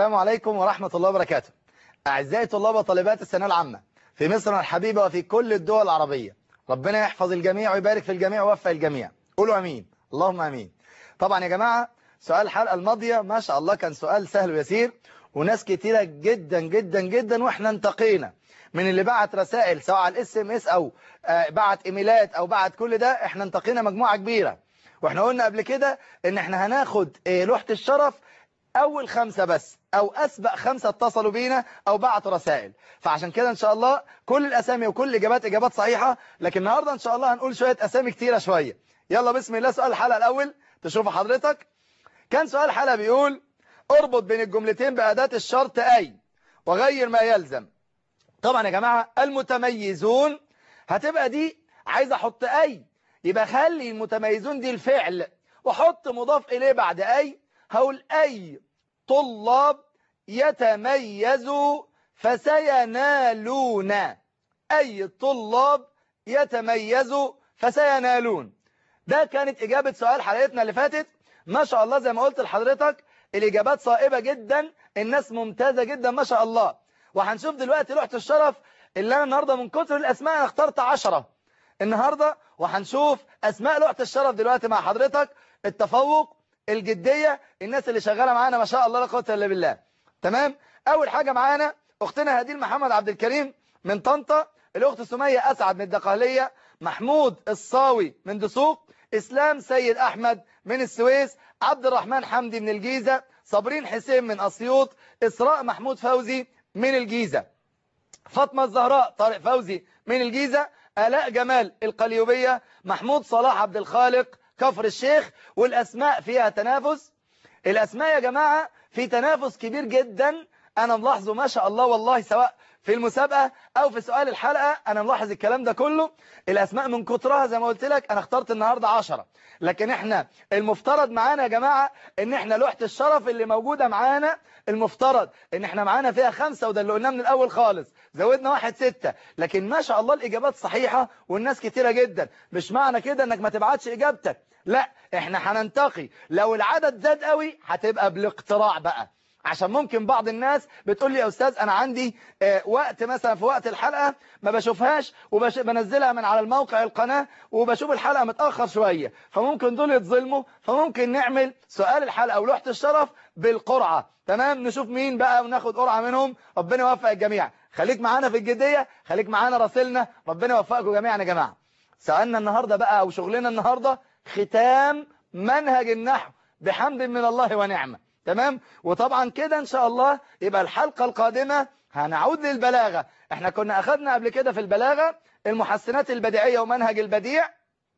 السلام عليكم ورحمة الله وبركاته أعزائي طلاب وطالبات الثانويه العامة في مصر الحبيبة وفي كل الدول العربية ربنا يحفظ الجميع ويبارك في الجميع ويوفق الجميع قولوا أمين اللهم أمين طبعا يا جماعة سؤال الحلقة الماضية ما شاء الله كان سؤال سهل ويسير وناس كتيرة جدا جدا جدا واحنا انتقينا من اللي بعت رسائل سواء على الاس ام اس او آه، بعت ايميلات او بعت كل ده احنا انتقينا مجموعة كبيرة واحنا قلنا قبل كده ان احنا هناخد آه، لوحة الشرف اول خمسة بس او اسبق خمسة اتصلوا بينا او بعتوا رسائل فعشان كده ان شاء الله كل الاسامي وكل الاجابات اجابات صحيحة لكن النهاردة ان شاء الله هنقول شوية اسامي كتيرة شوية يلا بسم الله سؤال الحلقة الاول تشوف حضرتك كان سؤال الحلقة بيقول اربط بين الجملتين بأداة الشرط أي وغير ما يلزم طبعا يا جماعة المتميزون هتبقى دي عايز احط أي يبقى خلي المتميزون دي الفعل وحط مضاف إليه بعد أي هقول أي طلاب يتميزوا فسينالون أي طلاب يتميزوا فسينالون ده كانت إجابة سؤال حلقتنا اللي فاتت ما شاء الله زي ما قلت لحضرتك الإجابات صائبة جدا الناس ممتازة جدا ما شاء الله وهنشوف دلوقتي لوحة الشرف اللي أنا النهاردة من كتر الأسماء أنا اخترت عشرة النهاردة وهنشوف أسماء لوحة الشرف دلوقتي مع حضرتك التفوق الجدية الناس اللي شغالة معانا ما شاء الله لا قوه إلا بالله تمام أول حاجة معانا أختنا هديل محمد عبد الكريم من طنطا الأخت سمية أسعد من الدقهلية محمود الصاوي من دسوق إسلام سيد أحمد من السويس عبد الرحمن حمدي من الجيزة صابرين حسين من أسيوط إسراء محمود فوزي من الجيزة فاطمة الزهراء طارق فوزي من الجيزة آلاء جمال القليوبية محمود صلاح عبد الخالق كفر الشيخ والأسماء فيها تنافس الأسماء يا جماعة في تنافس كبير جدا أنا ملاحظه ما شاء الله والله سواء في المسابقة أو في سؤال الحلقة أنا ملاحظ الكلام ده كله الأسماء من كترها زي ما قلت لك أنا اخترت النهاردة عشرة لكن احنا المفترض معانا يا جماعة ان احنا لوحة الشرف اللي موجودة معانا المفترض ان احنا معانا فيها خمسة وده اللي قلناه من الأول خالص زودنا واحد ستة لكن ما شاء الله الإجابات صحيحة والناس كتيرة جدا مش معنى كده انك ما تبعتش إجابتك لا احنا هننتقي لو العدد زاد قوي هتبقى بالاقتراع بقى عشان ممكن بعض الناس بتقول لي يا أستاذ أنا عندي آه، وقت مثلا في وقت الحلقة ما بشوفهاش وبنزلها من على الموقع القناة وبشوف الحلقة متأخر شوية فممكن دول يتظلموا فممكن نعمل سؤال الحلقة ولوحة الشرف بالقرعة تمام نشوف مين بقى وناخد قرعة منهم ربنا يوفق الجميع خليك معانا في الجدية خليك معانا راسلنا ربنا يوفقكم جميعا يا جماعة سألنا النهاردة بقى أو شغلنا النهاردة ختام منهج النحو بحمد من الله ونعمة تمام وطبعا كده ان شاء الله يبقى الحلقة القادمة هنعود للبلاغة احنا كنا اخدنا قبل كده في البلاغة المحسنات البديعية ومنهج البديع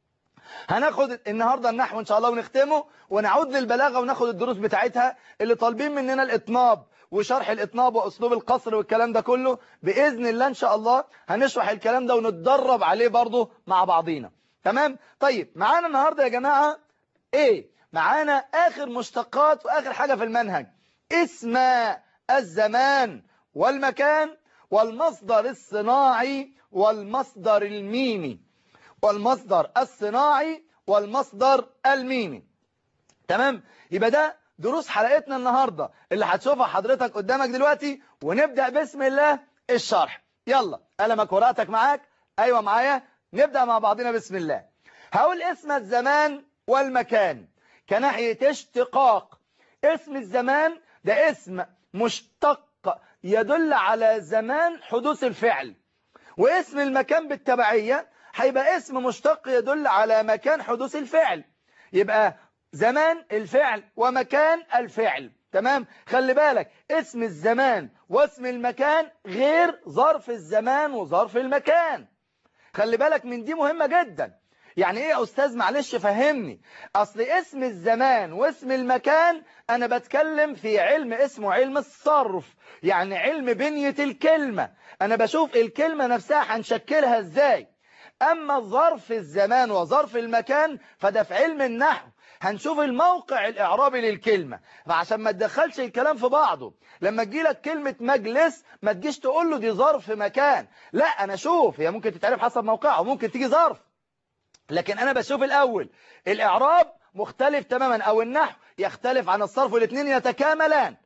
هناخد النهاردة النحو ان شاء الله ونختمه ونعود للبلاغة وناخد الدروس بتاعتها اللي طالبين مننا الاطناب وشرح الاطناب واسلوب القصر والكلام ده كله باذن الله ان شاء الله هنشرح الكلام ده ونتدرب عليه برضه مع بعضينا تمام طيب معانا النهاردة يا جماعة ايه معانا آخر مشتقات وآخر حاجة في المنهج اسم الزمان والمكان والمصدر الصناعي والمصدر الميمي والمصدر الصناعي والمصدر الميمي تمام يبقى ده دروس حلقتنا النهاردة اللي هتشوفها حضرتك قدامك دلوقتي ونبدأ بسم الله الشرح يلا قلمك ورقتك معاك أيوة معايا نبدأ مع بعضنا بسم الله هقول اسم الزمان والمكان كناحية اشتقاق اسم الزمان ده اسم مشتق يدل على زمان حدوث الفعل واسم المكان بالتبعية هيبقى اسم مشتق يدل على مكان حدوث الفعل يبقى زمان الفعل ومكان الفعل تمام خلي بالك اسم الزمان واسم المكان غير ظرف الزمان وظرف المكان خلي بالك من دي مهمة جدا يعني ايه يا استاذ معلش فهمني اصل اسم الزمان واسم المكان انا بتكلم في علم اسمه علم الصرف يعني علم بنية الكلمة انا بشوف الكلمة نفسها هنشكلها ازاي اما ظرف الزمان وظرف المكان فده في علم النحو هنشوف الموقع الاعرابي للكلمة فعشان ما تدخلش الكلام في بعضه لما تجيلك كلمة مجلس ما تجيش تقول له دي ظرف مكان لا انا شوف هي ممكن تتعرف حسب موقعه ممكن تيجي ظرف لكن أنا بشوف الأول الإعراب مختلف تماما أو النحو يختلف عن الصرف والاثنين يتكاملان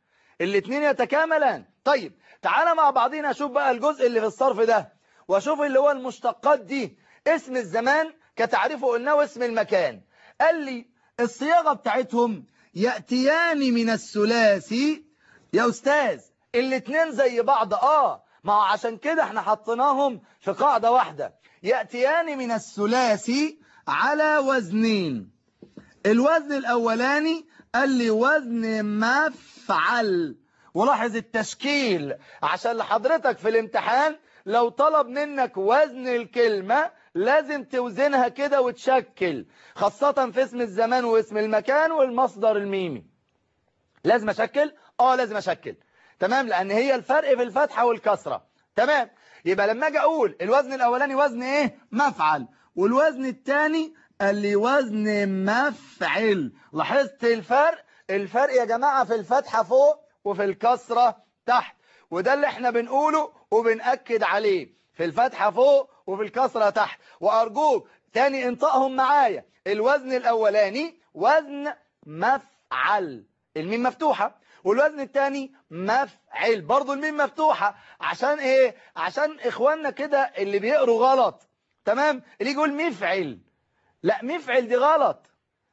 الاثنين يتكاملان طيب تعالى مع بعضينا اشوف بقى الجزء اللي في الصرف ده واشوف اللي هو المشتقات دي اسم الزمان كتعريفه قلناه واسم المكان قال لي الصياغة بتاعتهم يأتيان من الثلاثي يا أستاذ الاتنين زي بعض آه ما هو عشان كده احنا حطيناهم في قاعدة واحدة يأتيان من الثلاثي على وزنين الوزن الأولاني قال لي وزن مفعل ولاحظ التشكيل عشان لحضرتك في الامتحان لو طلب منك وزن الكلمة لازم توزنها كده وتشكل خاصة في اسم الزمان واسم المكان والمصدر الميمي لازم أشكل؟ آه لازم أشكل تمام لأن هي الفرق في الفتحة والكسرة تمام يبقى لما أجي أقول الوزن الأولاني وزن إيه؟ مفعل والوزن الثاني قال لي وزن مفعل لاحظت الفرق؟ الفرق يا جماعة في الفتحة فوق وفي الكسرة تحت وده اللي احنا بنقوله وبنأكد عليه في الفتحة فوق وفي الكسرة تحت وأرجوك تاني انطقهم معايا الوزن الأولاني وزن مفعل الميم مفتوحة والوزن الثاني مفعل برضو الميم مفتوحة عشان ايه عشان اخواننا كده اللي بيقروا غلط تمام اللي يقول مفعل لا مفعل دي غلط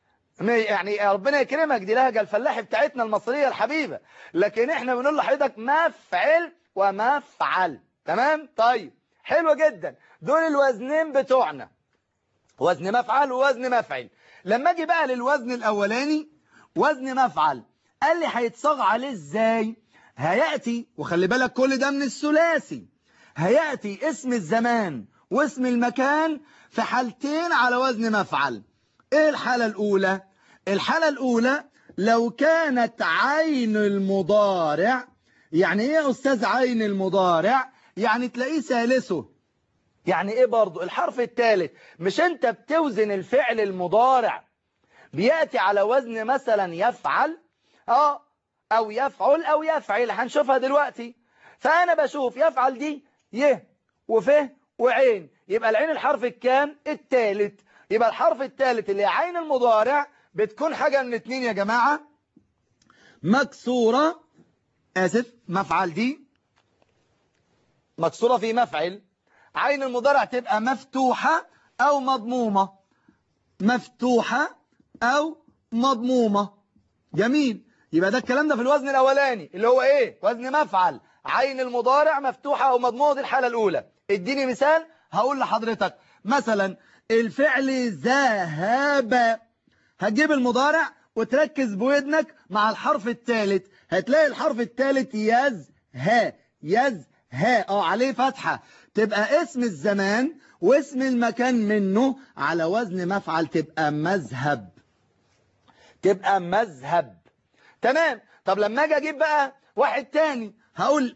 يعني ربنا يكرمك دي لهجة الفلاح بتاعتنا المصرية الحبيبة لكن احنا بنقول لحضرتك مفعل ومفعل تمام طيب حلو جدا دول الوزنين بتوعنا وزن مفعل ووزن مفعل لما اجي بقى للوزن الاولاني وزن مفعل قال لي هيتصاغ عليه ازاي هياتي وخلي بالك كل ده من الثلاثي هياتي اسم الزمان واسم المكان في حالتين على وزن مفعل ايه الحالة الاولى الحالة الاولى لو كانت عين المضارع يعني ايه يا استاذ عين المضارع يعني تلاقيه ثالثه يعني ايه برضو الحرف الثالث مش انت بتوزن الفعل المضارع بيأتي على وزن مثلا يفعل اه او يفعل او يفعل هنشوفها دلوقتي فانا بشوف يفعل دي يه وفه وعين يبقى العين الحرف الكام الثالث يبقى الحرف الثالث اللي هي عين المضارع بتكون حاجة من اتنين يا جماعة مكسورة آسف مفعل دي مكسورة في مفعل عين المضارع تبقى مفتوحة أو مضمومة مفتوحة أو مضمومة جميل يبقى ده الكلام ده في الوزن الأولاني اللي هو إيه وزن مفعل عين المضارع مفتوحة أو مضمومة دي الحالة الأولى اديني مثال هقول لحضرتك مثلا الفعل ذهب هتجيب المضارع وتركز بودنك مع الحرف الثالث هتلاقي الحرف الثالث يزها يزها اه عليه فتحة تبقى اسم الزمان واسم المكان منه على وزن مفعل تبقى مذهب تبقى مذهب تمام طب لما اجي اجيب بقى واحد تاني هقول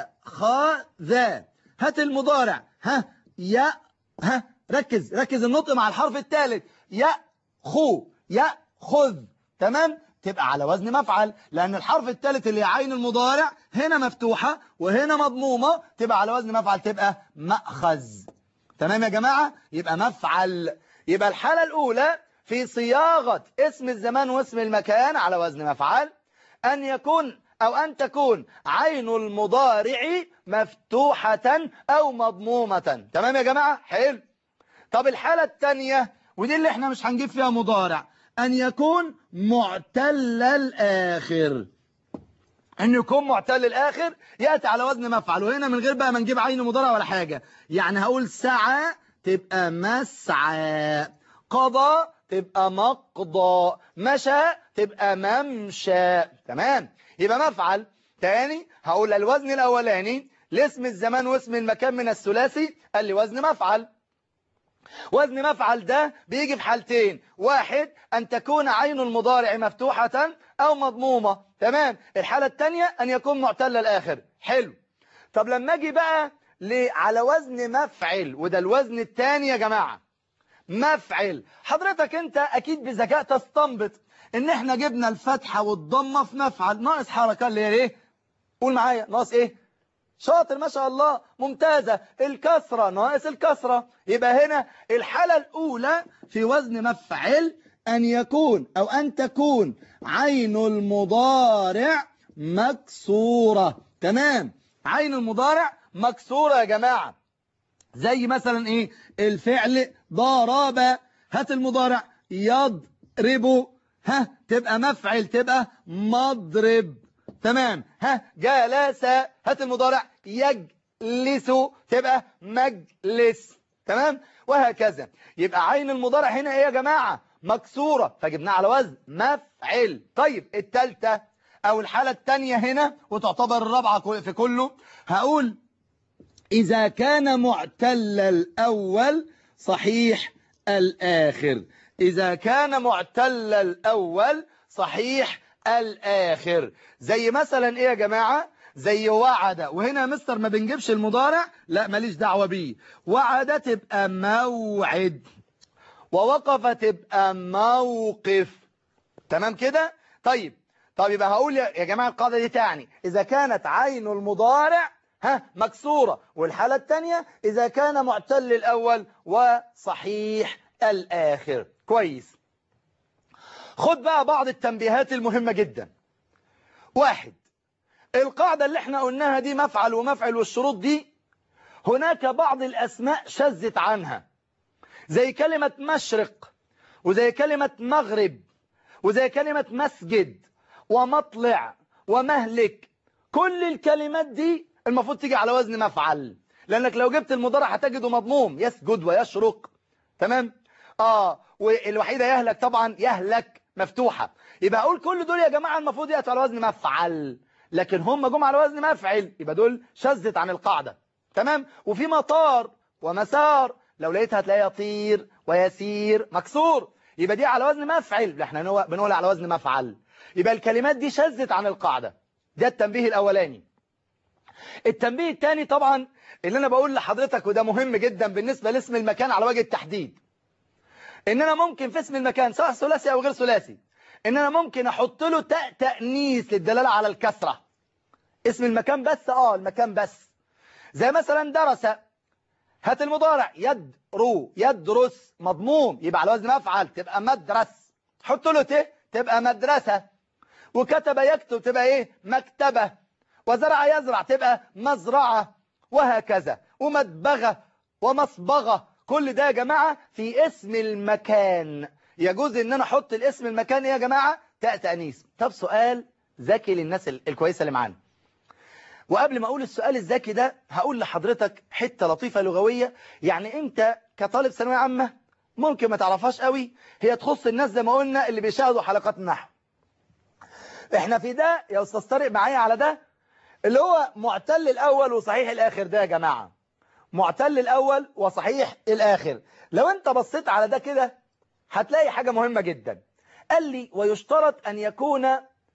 اخذ هات المضارع ها يا ها ركز ركز النطق مع الحرف الثالث يأخو يأخذ تمام تبقى على وزن مفعل لأن الحرف الثالث اللي عين المضارع هنا مفتوحة وهنا مضمومة تبقى على وزن مفعل تبقى مأخذ تمام يا جماعة يبقى مفعل يبقى الحالة الأولى في صياغة اسم الزمان واسم المكان على وزن مفعل أن يكون أو أن تكون عين المضارع مفتوحة أو مضمومة تمام يا جماعة حلو طب الحالة الثانية ودي اللي احنا مش هنجيب فيها مضارع أن يكون معتل الآخر أن يكون معتل الآخر يأتي على وزن مفعل وهنا من غير بقى ما نجيب عين مضارع ولا حاجة يعني هقول سعى تبقى مسعى قضى تبقى مقضى مشى تبقى ممشى تمام يبقى مفعل تاني هقول الوزن الأولاني لاسم الزمان واسم المكان من الثلاثي قال لي وزن مفعل وزن مفعل ده بيجي في حالتين واحد أن تكون عين المضارع مفتوحة أو مضمومة تمام الحالة الثانية أن يكون معتل الآخر حلو طب لما أجي بقى على وزن مفعل وده الوزن الثاني يا جماعة مفعل حضرتك أنت أكيد بذكاء تستنبط إن إحنا جبنا الفتحة والضمة في مفعل ناقص حركة اللي هي إيه قول معايا ناقص إيه شاطر ما شاء الله ممتازة الكسرة ناقص الكسرة يبقى هنا الحالة الأولى في وزن مفعل أن يكون أو أن تكون عين المضارع مكسورة تمام عين المضارع مكسورة يا جماعة زي مثلا ايه الفعل ضرب هات المضارع يضرب ها تبقى مفعل تبقى مضرب تمام ها جلس هات المضارع يجلس تبقى مجلس تمام وهكذا يبقى عين المضارع هنا ايه يا جماعة مكسورة فجبناها على وزن مفعل طيب التالتة او الحالة التانية هنا وتعتبر الرابعة في كله هقول إذا كان معتل الأول صحيح الآخر إذا كان معتل الأول صحيح الآخر زي مثلا إيه يا جماعة زي وعد وهنا يا مستر ما بنجيبش المضارع لا ماليش دعوة بيه وعد تبقى موعد ووقف تبقى موقف تمام كده طيب طب يبقى هقول يا جماعة القاعدة دي تعني إذا كانت عين المضارع ها مكسورة والحالة الثانية إذا كان معتل الأول وصحيح الآخر كويس خد بقى بعض التنبيهات المهمة جدا واحد القاعدة اللي احنا قلناها دي مفعل ومفعل والشروط دي هناك بعض الأسماء شذت عنها زي كلمة مشرق وزي كلمة مغرب وزي كلمة مسجد ومطلع ومهلك كل الكلمات دي المفروض تيجي على وزن مفعل لأنك لو جبت المضارع هتجده مضموم يسجد ويشرق تمام آه والوحيدة يهلك طبعا يهلك مفتوحة يبقى أقول كل دول يا جماعة المفروض يأتوا على وزن مفعل لكن هم جم على وزن مفعل يبقى دول شذت عن القاعدة تمام وفي مطار ومسار لو لقيتها هتلاقيها يطير ويسير مكسور يبقى دي على وزن مفعل احنا بنقول على وزن مفعل يبقى الكلمات دي شذت عن القاعدة ده التنبيه الأولاني التنبيه الثاني طبعا اللي انا بقول لحضرتك وده مهم جدا بالنسبة لاسم المكان على وجه التحديد ان انا ممكن في اسم المكان سواء ثلاثي او غير ثلاثي ان انا ممكن احط له تاء تانيث للدلاله على الكسره اسم المكان بس اه المكان بس زي مثلا درس هات المضارع يدرو يدرس مضموم يبقى على وزن مفعل تبقى مدرس حط له ت تبقى مدرسه وكتب يكتب تبقى ايه مكتبه وزرع يزرع تبقى مزرعه وهكذا ومدبغه ومصبغه كل ده يا جماعة في اسم المكان يجوز ان انا احط الاسم المكان يا جماعة تاء تانيث طب سؤال ذكي للناس الكويسة اللي معانا وقبل ما اقول السؤال الذكي ده هقول لحضرتك حتة لطيفة لغوية يعني انت كطالب ثانويه عامة ممكن ما تعرفهاش قوي هي تخص الناس زي ما قلنا اللي بيشاهدوا حلقات النحو احنا في ده يا استاذ طارق معايا على ده اللي هو معتل الاول وصحيح الاخر ده يا جماعه معتل الأول وصحيح الآخر لو أنت بصيت على ده كده هتلاقي حاجة مهمة جدا قال لي ويشترط أن يكون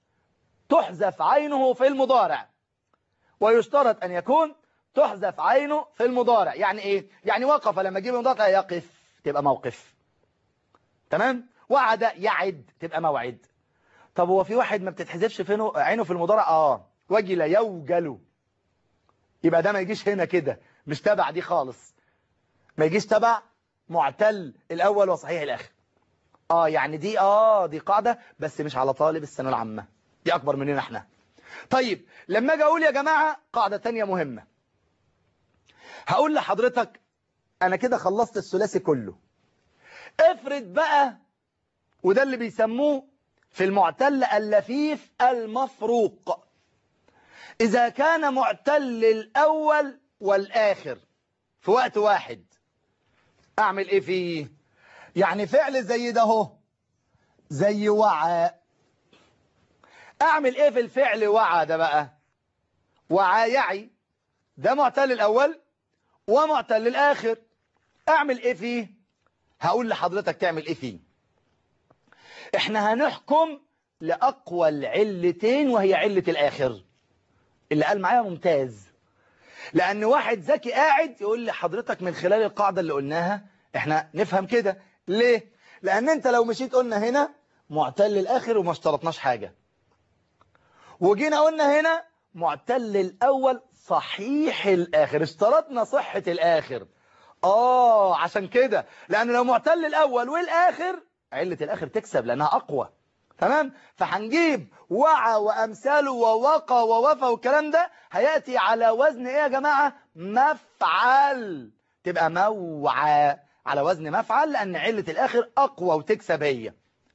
تحذف عينه في المضارع ويشترط أن يكون تحذف عينه في المضارع يعني إيه؟ يعني وقف لما أجيب المضارع يقف تبقى موقف تمام؟ وعد يعد تبقى موعد طب هو في واحد ما بتتحذفش فينه عينه في المضارع آه وجل يوجل يبقى ده ما يجيش هنا كده مش تبع دي خالص ما يجيش تبع معتل الأول وصحيح الآخر آه يعني دي آه دي قاعدة بس مش على طالب الثانويه العامة دي أكبر مننا احنا طيب لما أجي أقول يا جماعة قاعدة تانية مهمة هقول لحضرتك أنا كده خلصت الثلاثي كله افرض بقى وده اللي بيسموه في المعتل اللفيف المفروق إذا كان معتل الأول والآخر في وقت واحد أعمل إيه فيه يعني فعل زي ده هو زي وعى أعمل إيه في الفعل وعى ده بقى وعى يعي ده معتل الأول ومعتل الآخر أعمل إيه فيه هقول لحضرتك تعمل إيه فيه إحنا هنحكم لأقوى العلتين وهي علة الآخر اللي قال معايا ممتاز لأن واحد ذكي قاعد يقول لي حضرتك من خلال القاعدة اللي قلناها احنا نفهم كده ليه؟ لأن انت لو مشيت قلنا هنا معتل الآخر وما اشترطناش حاجة وجينا قلنا هنا معتل الأول صحيح الآخر اشترطنا صحة الآخر آه عشان كده لأن لو معتل الأول والآخر علة الآخر تكسب لأنها أقوى تمام فهنجيب وعى وامثاله ووقى ووفى والكلام ده هياتي على وزن ايه يا جماعه مفعل تبقى موعى على وزن مفعل لان عله الاخر اقوى وتكسب هي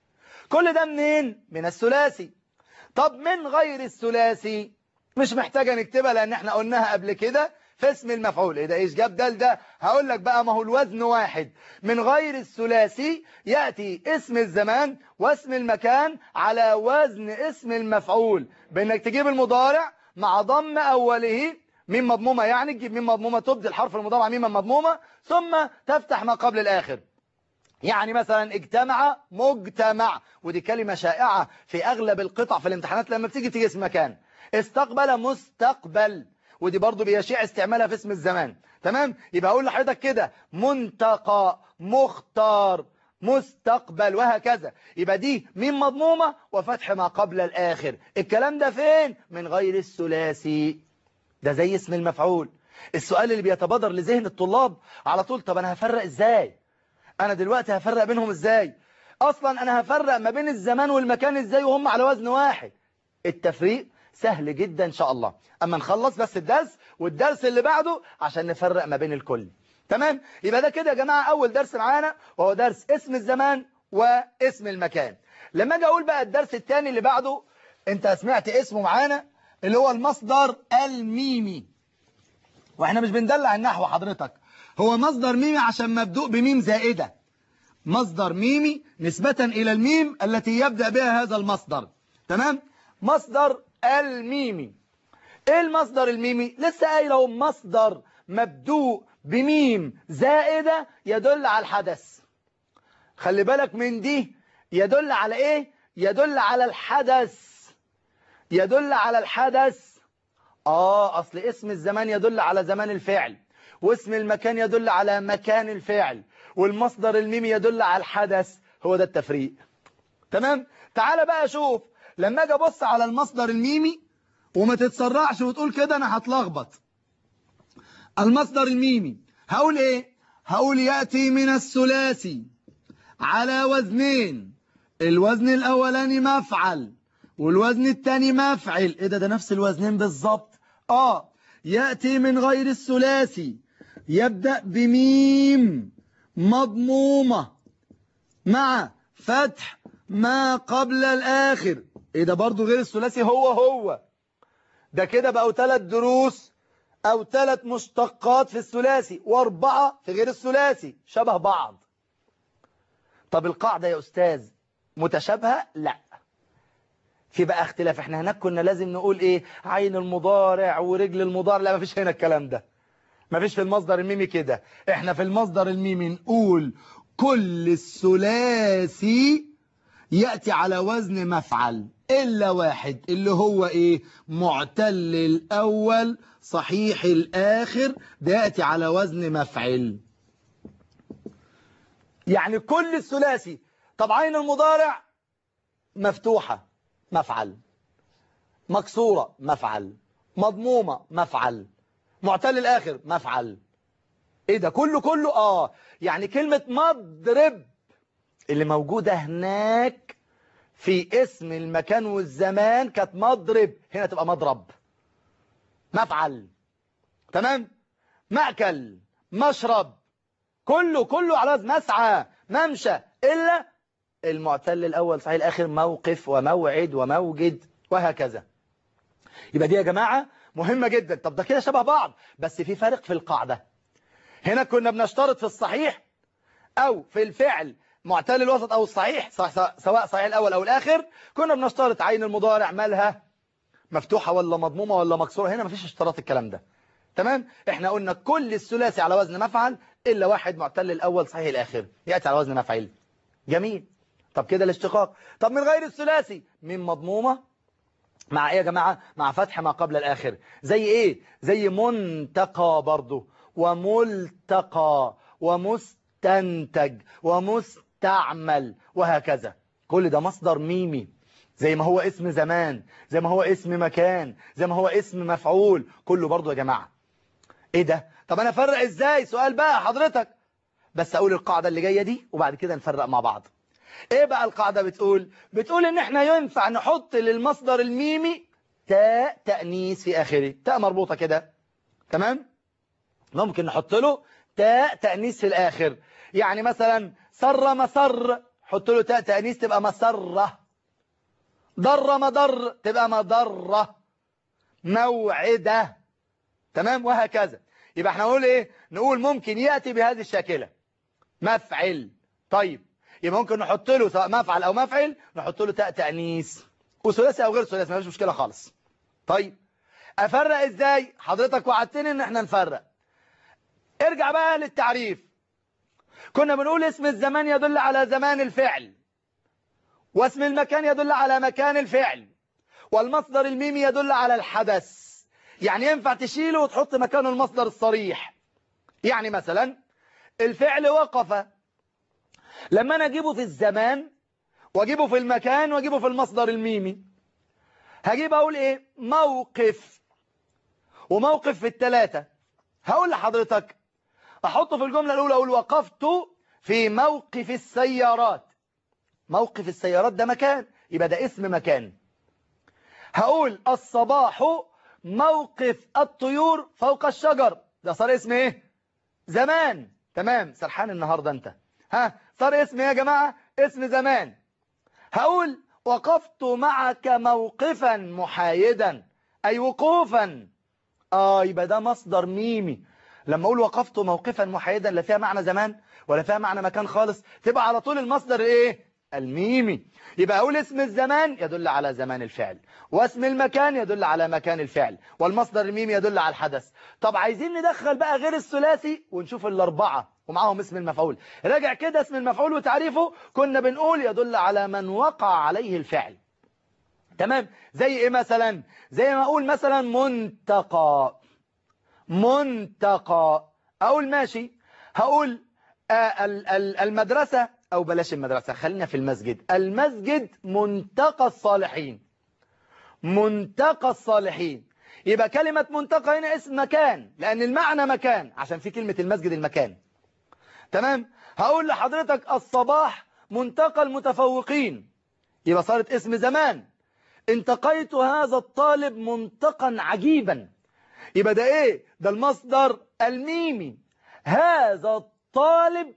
كل ده منين من الثلاثي طب من غير الثلاثي مش محتاجه نكتبها لان احنا قلناها قبل كده في اسم المفعول ايه ده ايش جاب ده ده هقول لك بقى ما هو الوزن واحد من غير الثلاثي يأتي اسم الزمان واسم المكان على وزن اسم المفعول بانك تجيب المضارع مع ضم اوله ميم مضمومة يعني تجيب ميم مضمومة تبدل حرف المضارع ميم مضمومة ثم تفتح ما قبل الاخر يعني مثلا اجتمع مجتمع ودي كلمة شائعة في اغلب القطع في الامتحانات لما بتيجي تيجي اسم مكان استقبل مستقبل ودي برضو بيشيع استعمالها في اسم الزمان تمام يبقى اقول لحضرتك كده منتقى مختار مستقبل وهكذا يبقى دي ميم مضمومة وفتح ما قبل الآخر الكلام ده فين من غير الثلاثي ده زي اسم المفعول السؤال اللي بيتبادر لذهن الطلاب على طول طب انا هفرق ازاي انا دلوقتي هفرق بينهم ازاي اصلا انا هفرق ما بين الزمان والمكان ازاي وهم على وزن واحد التفريق سهل جدا ان شاء الله اما نخلص بس الدرس والدرس اللي بعده عشان نفرق ما بين الكل تمام يبقى ده كده يا جماعة اول درس معانا وهو درس اسم الزمان واسم المكان لما اجي اقول بقى الدرس الثاني اللي بعده انت سمعت اسمه معانا اللي هو المصدر الميمي واحنا مش بندلع النحو حضرتك هو مصدر ميمي عشان مبدوء بميم زائدة مصدر ميمي نسبة إلى الميم التي يبدأ بها هذا المصدر تمام مصدر الميمي ايه المصدر الميمي لسه قايله مصدر مبدوء بميم زائدة يدل على الحدث خلي بالك من دي يدل على ايه يدل على الحدث يدل على الحدث اه اصل اسم الزمان يدل على زمان الفعل واسم المكان يدل على مكان الفعل والمصدر الميمي يدل على الحدث هو ده التفريق تمام تعال بقى شوف لما اجي ابص على المصدر الميمي وما تتسرعش وتقول كده انا هتلخبط المصدر الميمي هقول ايه هقول يأتي من الثلاثي على وزنين الوزن الاولاني مفعل والوزن الثاني مفعل ايه ده ده نفس الوزنين بالظبط اه يأتي من غير الثلاثي يبدأ بميم مضمومة مع فتح ما قبل الآخر ايه ده برضو غير الثلاثي هو هو ده كده بقوا ثلاث دروس او ثلاث مشتقات في الثلاثي واربعة في غير الثلاثي شبه بعض طب القاعدة يا استاذ متشابهة لا في بقى اختلاف احنا هناك كنا لازم نقول ايه عين المضارع ورجل المضارع لا مفيش هنا الكلام ده مفيش في المصدر الميمي كده احنا في المصدر الميمي نقول كل الثلاثي يأتي على وزن مفعل إلا واحد اللي هو إيه معتل الأول صحيح الآخر ده يأتي على وزن مفعل يعني كل الثلاثي طب عين المضارع مفتوحة مفعل مكسورة مفعل مضمومة مفعل معتل الآخر مفعل إيه ده كله كله آه يعني كلمة مضرب اللي موجودة هناك في اسم المكان والزمان كانت مضرب هنا تبقى مضرب مفعل تمام مأكل مشرب كله كله على وزن مسعى ممشى إلا المعتل الأول صحيح الآخر موقف وموعد وموجد وهكذا يبقى دي يا جماعة مهمة جدا طب ده كده شبه بعض بس في فرق في القاعدة هنا كنا بنشترط في الصحيح أو في الفعل معتل الوسط أو الصحيح سواء صحيح الأول أو الآخر كنا بنشترط عين المضارع مالها مفتوحة ولا مضمومة ولا مكسورة هنا مفيش اشتراط الكلام ده تمام احنا قلنا كل الثلاثي على وزن مفعل إلا واحد معتل الأول صحيح الآخر يأتي على وزن مفعل جميل طب كده الاشتقاق طب من غير الثلاثي من مضمومة مع ايه يا جماعة مع فتح ما قبل الآخر زي ايه زي منتقى برضو وملتقى ومستنتج ومستعمل وهكذا كل ده مصدر ميمي زي ما هو اسم زمان زي ما هو اسم مكان زي ما هو اسم مفعول كله برضو يا جماعة ايه ده طب انا افرق ازاي سؤال بقى حضرتك بس اقول القاعدة اللي جاية دي وبعد كده نفرق مع بعض ايه بقى القاعدة بتقول بتقول ان احنا ينفع نحط للمصدر الميمي تاء تأنيث في آخره تاء مربوطة كده تمام ممكن نحط له تاء تأنيث في الآخر يعني مثلا سر مسر حط له تاء تأنيث تبقى مسرة ضر مضر تبقى مضرة موعدة تمام وهكذا يبقى احنا نقول ايه نقول ممكن يأتي بهذه الشاكلة مفعل طيب يبقى ممكن نحط له سواء مفعل او مفعل نحط له تاء تأنيث وثلاثي او غير ثلاثي مفيش مشكلة خالص طيب افرق ازاي حضرتك وعدتني ان احنا نفرق ارجع بقى للتعريف كنا بنقول اسم الزمان يدل على زمان الفعل واسم المكان يدل على مكان الفعل والمصدر الميمي يدل على الحدث يعني ينفع تشيله وتحط مكانه المصدر الصريح يعني مثلا الفعل وقف لما انا اجيبه في الزمان واجيبه في المكان واجيبه في المصدر الميمي هجيب اقول ايه موقف وموقف في الثلاثة هقول لحضرتك احطه في الجملة الاولى اقول وقفت في موقف السيارات موقف السيارات ده مكان يبقى ده اسم مكان هقول الصباح موقف الطيور فوق الشجر ده صار اسم ايه زمان تمام سرحان النهاردة انت ها صار اسم ايه يا جماعة اسم زمان هقول وقفت معك موقفا محايدا أي وقوفا آه يبقى ده مصدر ميمي لما أقول وقفت موقفا محايدا لا فيها معنى زمان ولا فيها معنى مكان خالص تبقى على طول المصدر إيه الميمي يبقى أقول اسم الزمان يدل على زمان الفعل واسم المكان يدل على مكان الفعل والمصدر الميمي يدل على الحدث طب عايزين ندخل بقى غير الثلاثي ونشوف الأربعة ومعاهم اسم المفعول راجع كده اسم المفعول وتعريفه كنا بنقول يدل على من وقع عليه الفعل تمام زي ايه مثلا زي ما اقول مثلا منتقى منتقى اقول ماشي هقول آه المدرسة او بلاش المدرسة خلينا في المسجد المسجد منتقى الصالحين منتقى الصالحين يبقى كلمة منتقى هنا اسم مكان لأن المعنى مكان عشان في كلمة المسجد المكان تمام هقول لحضرتك الصباح منتقى المتفوقين يبقى صارت اسم زمان انتقيت هذا الطالب منتقا عجيبا يبقى ده ايه ده المصدر الميمي هذا الطالب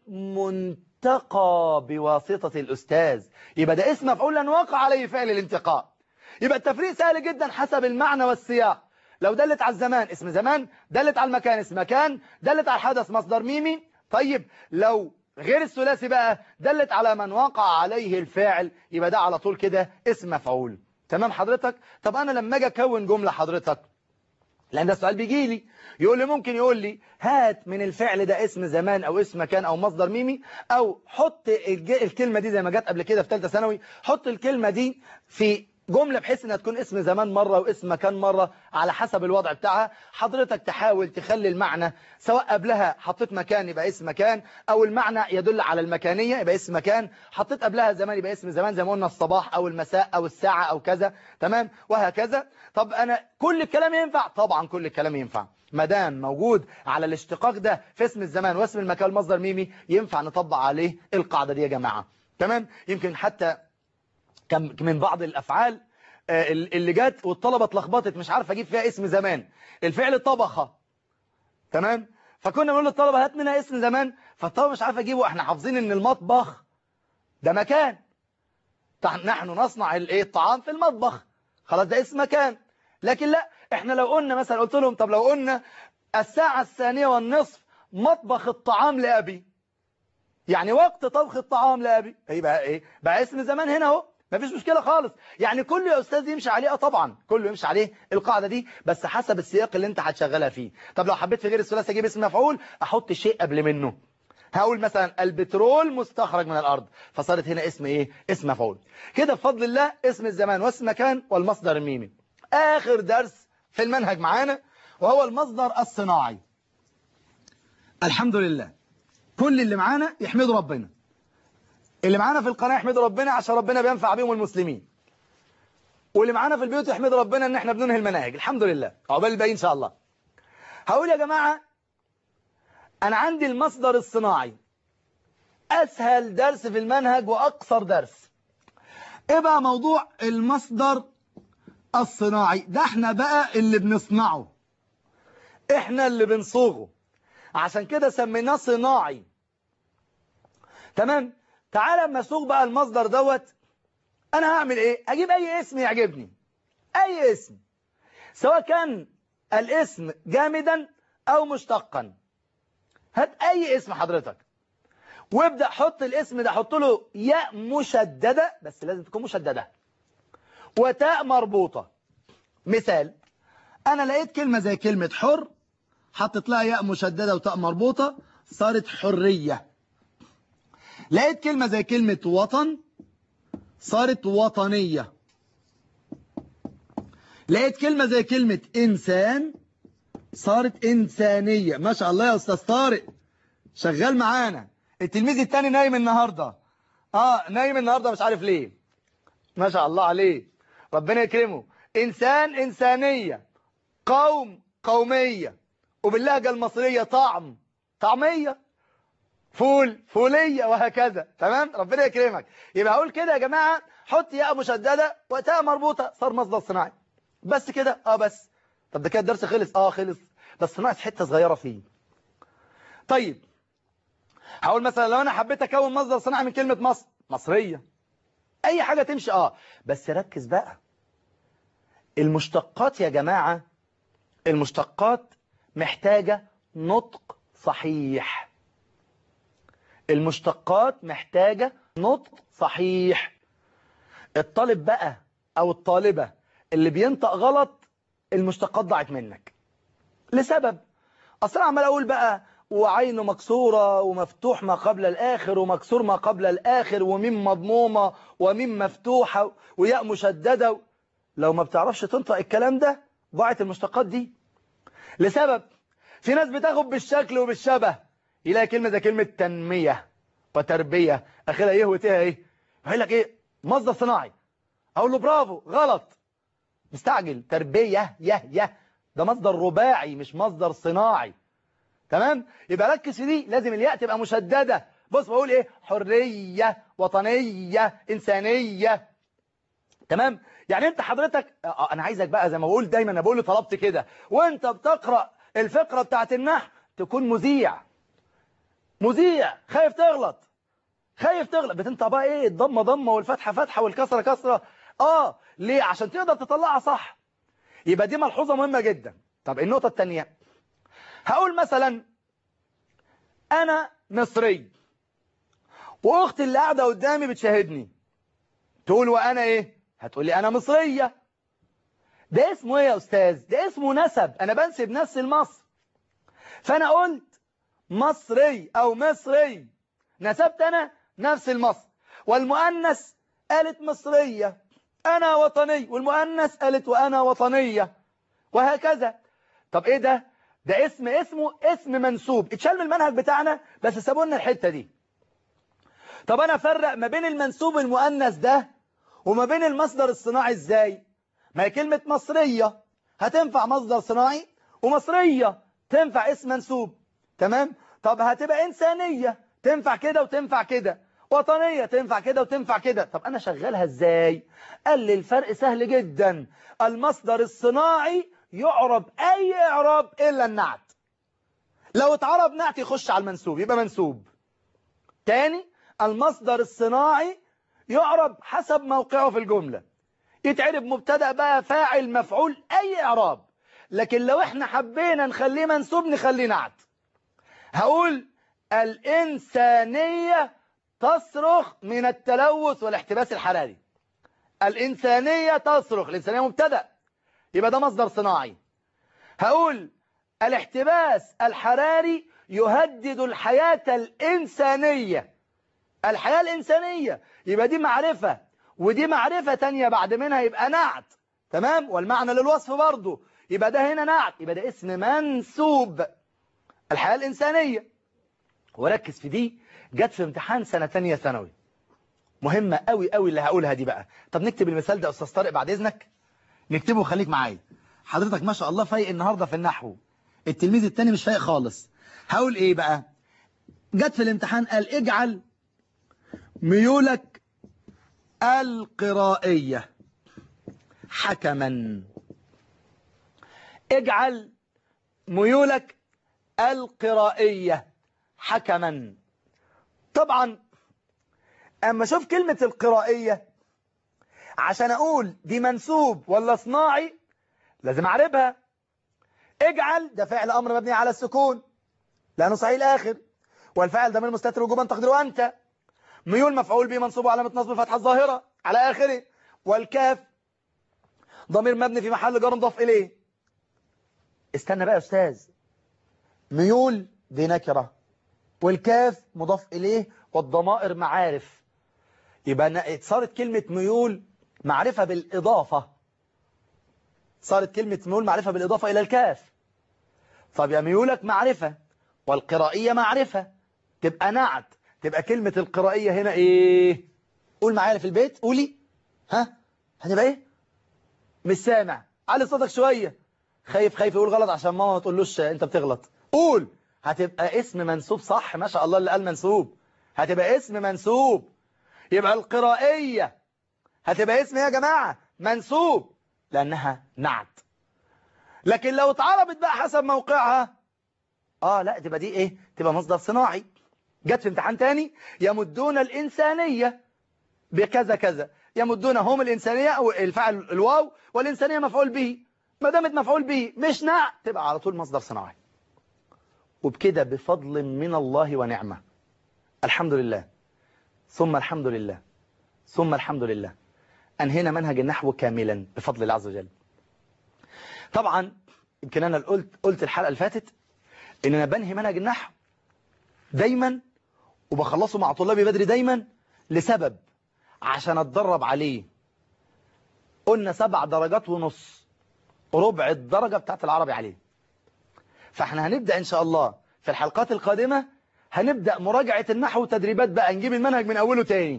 منتقى بواسطة الأستاذ يبقى ده اسم مفعول لأن وقع عليه فعل الانتقاء يبقى التفريق سهل جدا حسب المعنى والسياق لو دلت على الزمان اسم زمان دلت على المكان اسم مكان دلت على الحدث مصدر ميمي طيب لو غير الثلاثي بقى دلت على من وقع عليه الفاعل يبقى ده على طول كده اسم مفعول تمام حضرتك طب انا لما اجي اكون جمله حضرتك لان ده السؤال بيجي لي يقول لي ممكن يقول لي هات من الفعل ده اسم زمان او اسم مكان او مصدر ميمي او حط الكلمه دي زي ما جت قبل كده في ثالثه ثانوي حط الكلمه دي في جملة بحيث انها تكون اسم زمان مرة واسم مكان مرة على حسب الوضع بتاعها حضرتك تحاول تخلي المعنى سواء قبلها حطيت مكان يبقى اسم مكان او المعنى يدل على المكانية يبقى اسم مكان حطيت قبلها زمان يبقى اسم زمان زي ما قلنا الصباح او المساء او الساعة او كذا تمام وهكذا طب انا كل الكلام ينفع طبعا كل الكلام ينفع ما دام موجود على الاشتقاق ده في اسم الزمان واسم المكان المصدر ميمي ينفع نطبق عليه القاعدة دي يا جماعة تمام يمكن حتى كم من بعض الأفعال اللي جت والطلبة اتلخبطت مش عارف اجيب فيها اسم زمان الفعل طبخة تمام فكنا بنقول للطلبة هات منها اسم زمان فالطلبة مش عارف اجيبه احنا حافظين ان المطبخ ده مكان نحن نصنع الايه الطعام في المطبخ خلاص ده اسم مكان لكن لا احنا لو قلنا مثلا قلت لهم طب لو قلنا الساعة الثانية والنصف مطبخ الطعام لأبي يعني وقت طبخ الطعام لأبي يبقى ايه بقى اسم زمان هنا اهو مفيش مشكلة خالص يعني كل يا أستاذ يمشي عليه اه طبعا كله يمشي عليه القاعدة دي بس حسب السياق اللي انت هتشغلها فيه طب لو حبيت في غير الثلاثي اجيب اسم مفعول احط شيء قبل منه هقول مثلا البترول مستخرج من الأرض فصارت هنا اسم ايه اسم مفعول كده بفضل الله اسم الزمان واسم مكان والمصدر الميمي آخر درس في المنهج معانا وهو المصدر الصناعي الحمد لله كل اللي معانا يحمدوا ربنا اللي معانا في القناة يحمدوا ربنا عشان ربنا بينفع بيهم المسلمين واللي معانا في البيوت يحمدوا ربنا ان احنا بننهي المناهج الحمد لله عقبال الباقي ان شاء الله هقول يا جماعة انا عندي المصدر الصناعي اسهل درس في المنهج واقصر درس ايه بقى موضوع المصدر الصناعي ده احنا بقى اللي بنصنعه احنا اللي بنصوغه عشان كده سميناه صناعي تمام تعال اما اسوق بقى المصدر دوت انا هعمل ايه اجيب اي اسم يعجبني اي اسم سواء كان الاسم جامدا او مشتقا هات اي اسم حضرتك وابدا حط الاسم ده حط له ياء مشدده بس لازم تكون مشدده وتاء مربوطه مثال انا لقيت كلمه زي كلمه حر حطيت لها ياء مشدده وتاء مربوطه صارت حريه لقيت كلمه زي كلمه وطن صارت وطنيه لقيت كلمه زي كلمه انسان صارت انسانيه ما شاء الله يا استاذ طارق شغال معانا التلميذ التاني نايم النهارده اه نايم النهارده مش عارف ليه ما شاء الله عليه ربنا يكرمه انسان انسانيه قوم قوميه وباللهجه المصريه طعم طعميه فول فوليه وهكذا تمام ربنا يكرمك يبقى هقول كده يا جماعه حط ياء مشدده وتاء مربوطه صار مصدر صناعي بس كده اه بس طب ده كده الدرس خلص اه خلص بس ناقص حته صغيره فيه طيب هقول مثلا لو انا حبيت اكون مصدر صناعي من كلمه مصر مصريه اي حاجه تمشي اه بس ركز بقى المشتقات يا جماعه المشتقات محتاجه نطق صحيح المشتقات محتاجه نطق صحيح الطالب بقى او الطالبه اللي بينطق غلط المشتقات ضاعت منك لسبب اصلا عمال اقول بقى وعين مكسورة ومفتوح ما قبل الآخر ومكسور ما قبل الآخر وميم مضمومة وميم مفتوحة وياء مشددة لو ما بتعرفش تنطق الكلام ده ضاعت المشتقات دي لسبب في ناس بتاخد بالشكل وبالشبه يلاقي كلمة زي كلمة تنمية وتربية اخرها ايه وتيها ايه يقول لك ايه مصدر صناعي اقول له برافو غلط مستعجل تربية يه يه ده مصدر رباعي مش مصدر صناعي تمام يبقى ركز في دي لازم الياء تبقى مشددة بص بقول ايه حرية وطنية إنسانية تمام يعني انت حضرتك آه انا عايزك بقى زي ما بقول دايما انا بقول طلبت كده وانت بتقرأ الفقرة بتاعت النحو تكون مذيع مذيع خايف تغلط خايف تغلط بتنطق بقى ايه الضمه ضمه والفتحه فتحه والكسره كسره اه ليه عشان تقدر تطلعها صح يبقى دي ملحوظه مهمه جدا طب النقطه الثانيه هقول مثلا انا مصري واختي اللي قاعده قدامي بتشاهدني تقول وانا ايه هتقول لي انا مصريه ده اسمه ايه يا استاذ ده اسمه نسب انا بنسب نفسي لمصر فانا قلت مصري او مصري نسبت انا نفس المصر والمؤنث قالت مصريه انا وطني والمؤنث قالت وانا وطنيه وهكذا طب ايه ده ده اسم اسمه اسم منسوب اتشال من المنهج بتاعنا بس سابوا لنا الحته دي طب انا افرق ما بين المنسوب المؤنث ده وما بين المصدر الصناعي ازاي ما هي كلمه مصريه هتنفع مصدر صناعي ومصريه تنفع اسم منسوب تمام طب هتبقى انسانيه تنفع كده وتنفع كده وطنيه تنفع كده وتنفع كده طب انا شغالها ازاي قال لي الفرق سهل جدا المصدر الصناعي يعرب اي اعراب الا النعت لو اتعرب نعت يخش على المنسوب يبقى منسوب تاني المصدر الصناعي يعرب حسب موقعه في الجملة يتعرب مبتدا بقى فاعل مفعول اي اعراب لكن لو احنا حبينا نخليه منسوب نخليه نعت هقول الإنسانية تصرخ من التلوث والاحتباس الحراري الإنسانية تصرخ الإنسانية مبتدا يبقى ده مصدر صناعي هقول الاحتباس الحراري يهدد الحياة الإنسانية الحياة الإنسانية يبقى دي معرفة ودي معرفة تانية بعد منها يبقى نعت تمام والمعنى للوصف برضه يبقى ده هنا نعت يبقى ده اسم منسوب الحياة الإنسانية وركز في دي جت في امتحان سنة تانية ثانوي مهمة قوي قوي اللي هقولها دي بقى طب نكتب المثال ده أستاذ طارق بعد إذنك نكتبه وخليك معايا حضرتك ما شاء الله فايق النهاردة في النحو التلميذ التاني مش فايق خالص هقول إيه بقى جت في الامتحان قال اجعل ميولك القرائية حكما اجعل ميولك القرائية حكما طبعا اما اشوف كلمة القرائية عشان اقول دي منسوب ولا صناعي لازم اعربها اجعل ده فعل امر مبني على السكون لانه صحيح الاخر والفاعل ضمير مستتر وجوبا تقديره انت ميول مفعول به منصوب علامه نصب فتحه الظاهره على اخره والكاف ضمير مبني في محل جر مضاف اليه استنى بقى يا استاذ ميول دي نكره والكاف مضاف اليه والضمائر معارف يبقى صارت كلمه ميول معرفه بالاضافه صارت كلمه ميول معرفه بالاضافه الى الكاف طب يا ميولك معرفه والقرائيه معرفه تبقى نعت تبقى كلمة القرائية هنا ايه قول معايا في البيت قولي ها هنبقى ايه مش سامع علي صوتك شوية خايف خايف يقول غلط عشان ماما ما تقولوش انت بتغلط قول هتبقى اسم منسوب صح ما شاء الله اللي قال منسوب هتبقى اسم منسوب يبقى القرائية هتبقى اسم يا جماعة منسوب لأنها نعت لكن لو اتعربت بقى حسب موقعها اه لا تبقى دي ايه تبقى مصدر صناعي جت في امتحان تاني يمدون الإنسانية بكذا كذا يمدون هم الإنسانية أو الفعل الواو والإنسانية مفعول به ما دامت مفعول به مش نع تبقى على طول مصدر صناعي وبكده بفضل من الله ونعمة الحمد لله ثم الحمد لله ثم الحمد لله أنهينا منهج النحو كاملا بفضل الله عز وجل طبعا يمكن أنا قلت قلت الحلقة اللي فاتت إن أنا بنهي منهج النحو دايما وبخلصه مع طلابي بدري دايما لسبب عشان اتدرب عليه قلنا سبع درجات ونص ربع الدرجة بتاعت العربي عليه فاحنا هنبدأ ان شاء الله في الحلقات القادمة هنبدأ مراجعة النحو وتدريبات بقى نجيب المنهج من اوله تاني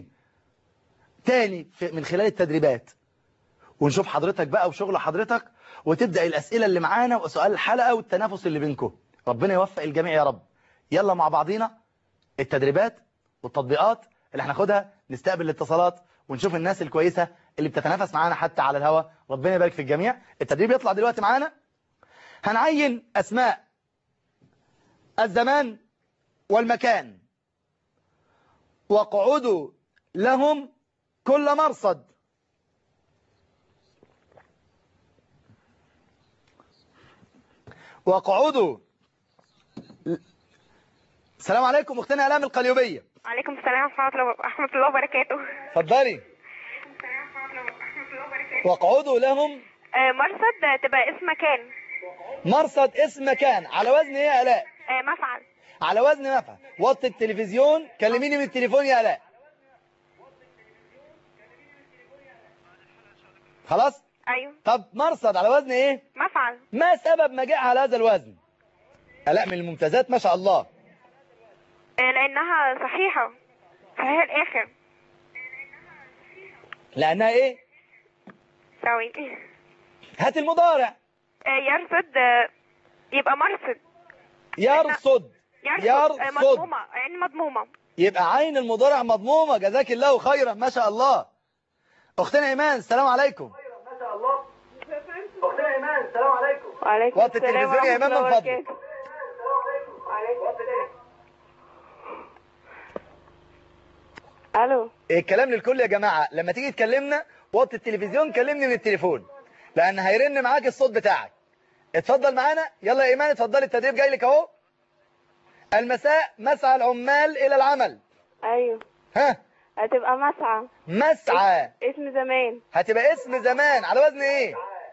تاني من خلال التدريبات ونشوف حضرتك بقى وشغل حضرتك وتبدأ الأسئلة اللي معانا وسؤال الحلقة والتنافس اللي بينكم ربنا يوفق الجميع يا رب يلا مع بعضينا التدريبات والتطبيقات اللي هناخدها نستقبل الاتصالات ونشوف الناس الكويسة اللي بتتنافس معانا حتى على الهوا ربنا يبارك في الجميع التدريب يطلع دلوقتي معانا هنعين أسماء الزمان والمكان واقعدوا لهم كل مرصد واقعدوا السلام عليكم اختنا الام القليوبيه وعليكم السلام ورحمة الله ورحمة الله وبركاته اتفضلي واقعدوا لهم آه، مرصد تبقى اسم مكان مرصد اسم مكان على وزن ايه يا الاء آه، مفعل على وزن مفعل وطي التلفزيون كلميني من التليفون يا الاء خلاص ايوه طب مرصد على وزن ايه مفعل ما سبب مجيئها على هذا الوزن الاء من الممتازات ما شاء الله آه، لانها صحيحة صحيح الاخر لانها ايه سوي هات المضارع آه، يرصد آه، يبقى مرصد يرصد يرصد آه، يرصد مضمومة يعني مضمومة يبقى عين المضارع مضمومة جزاك الله خيرا ما شاء الله اختنا ايمان السلام عليكم ما شاء الله اختنا ايمان السلام عليكم وعليكم وطي التلفزيون يا إمام من فضلك. الو الكلام للكل يا جماعة لما تيجي تكلمنا وطي التلفزيون كلمني من التليفون لان هيرن معاك الصوت بتاعك اتفضل معانا يلا يا ايمان اتفضلي التدريب جاي لك اهو المساء مسعى العمال الى العمل ايوه ها هتبقى مسعى مسعى اسم زمان هتبقى اسم زمان على وزن ايه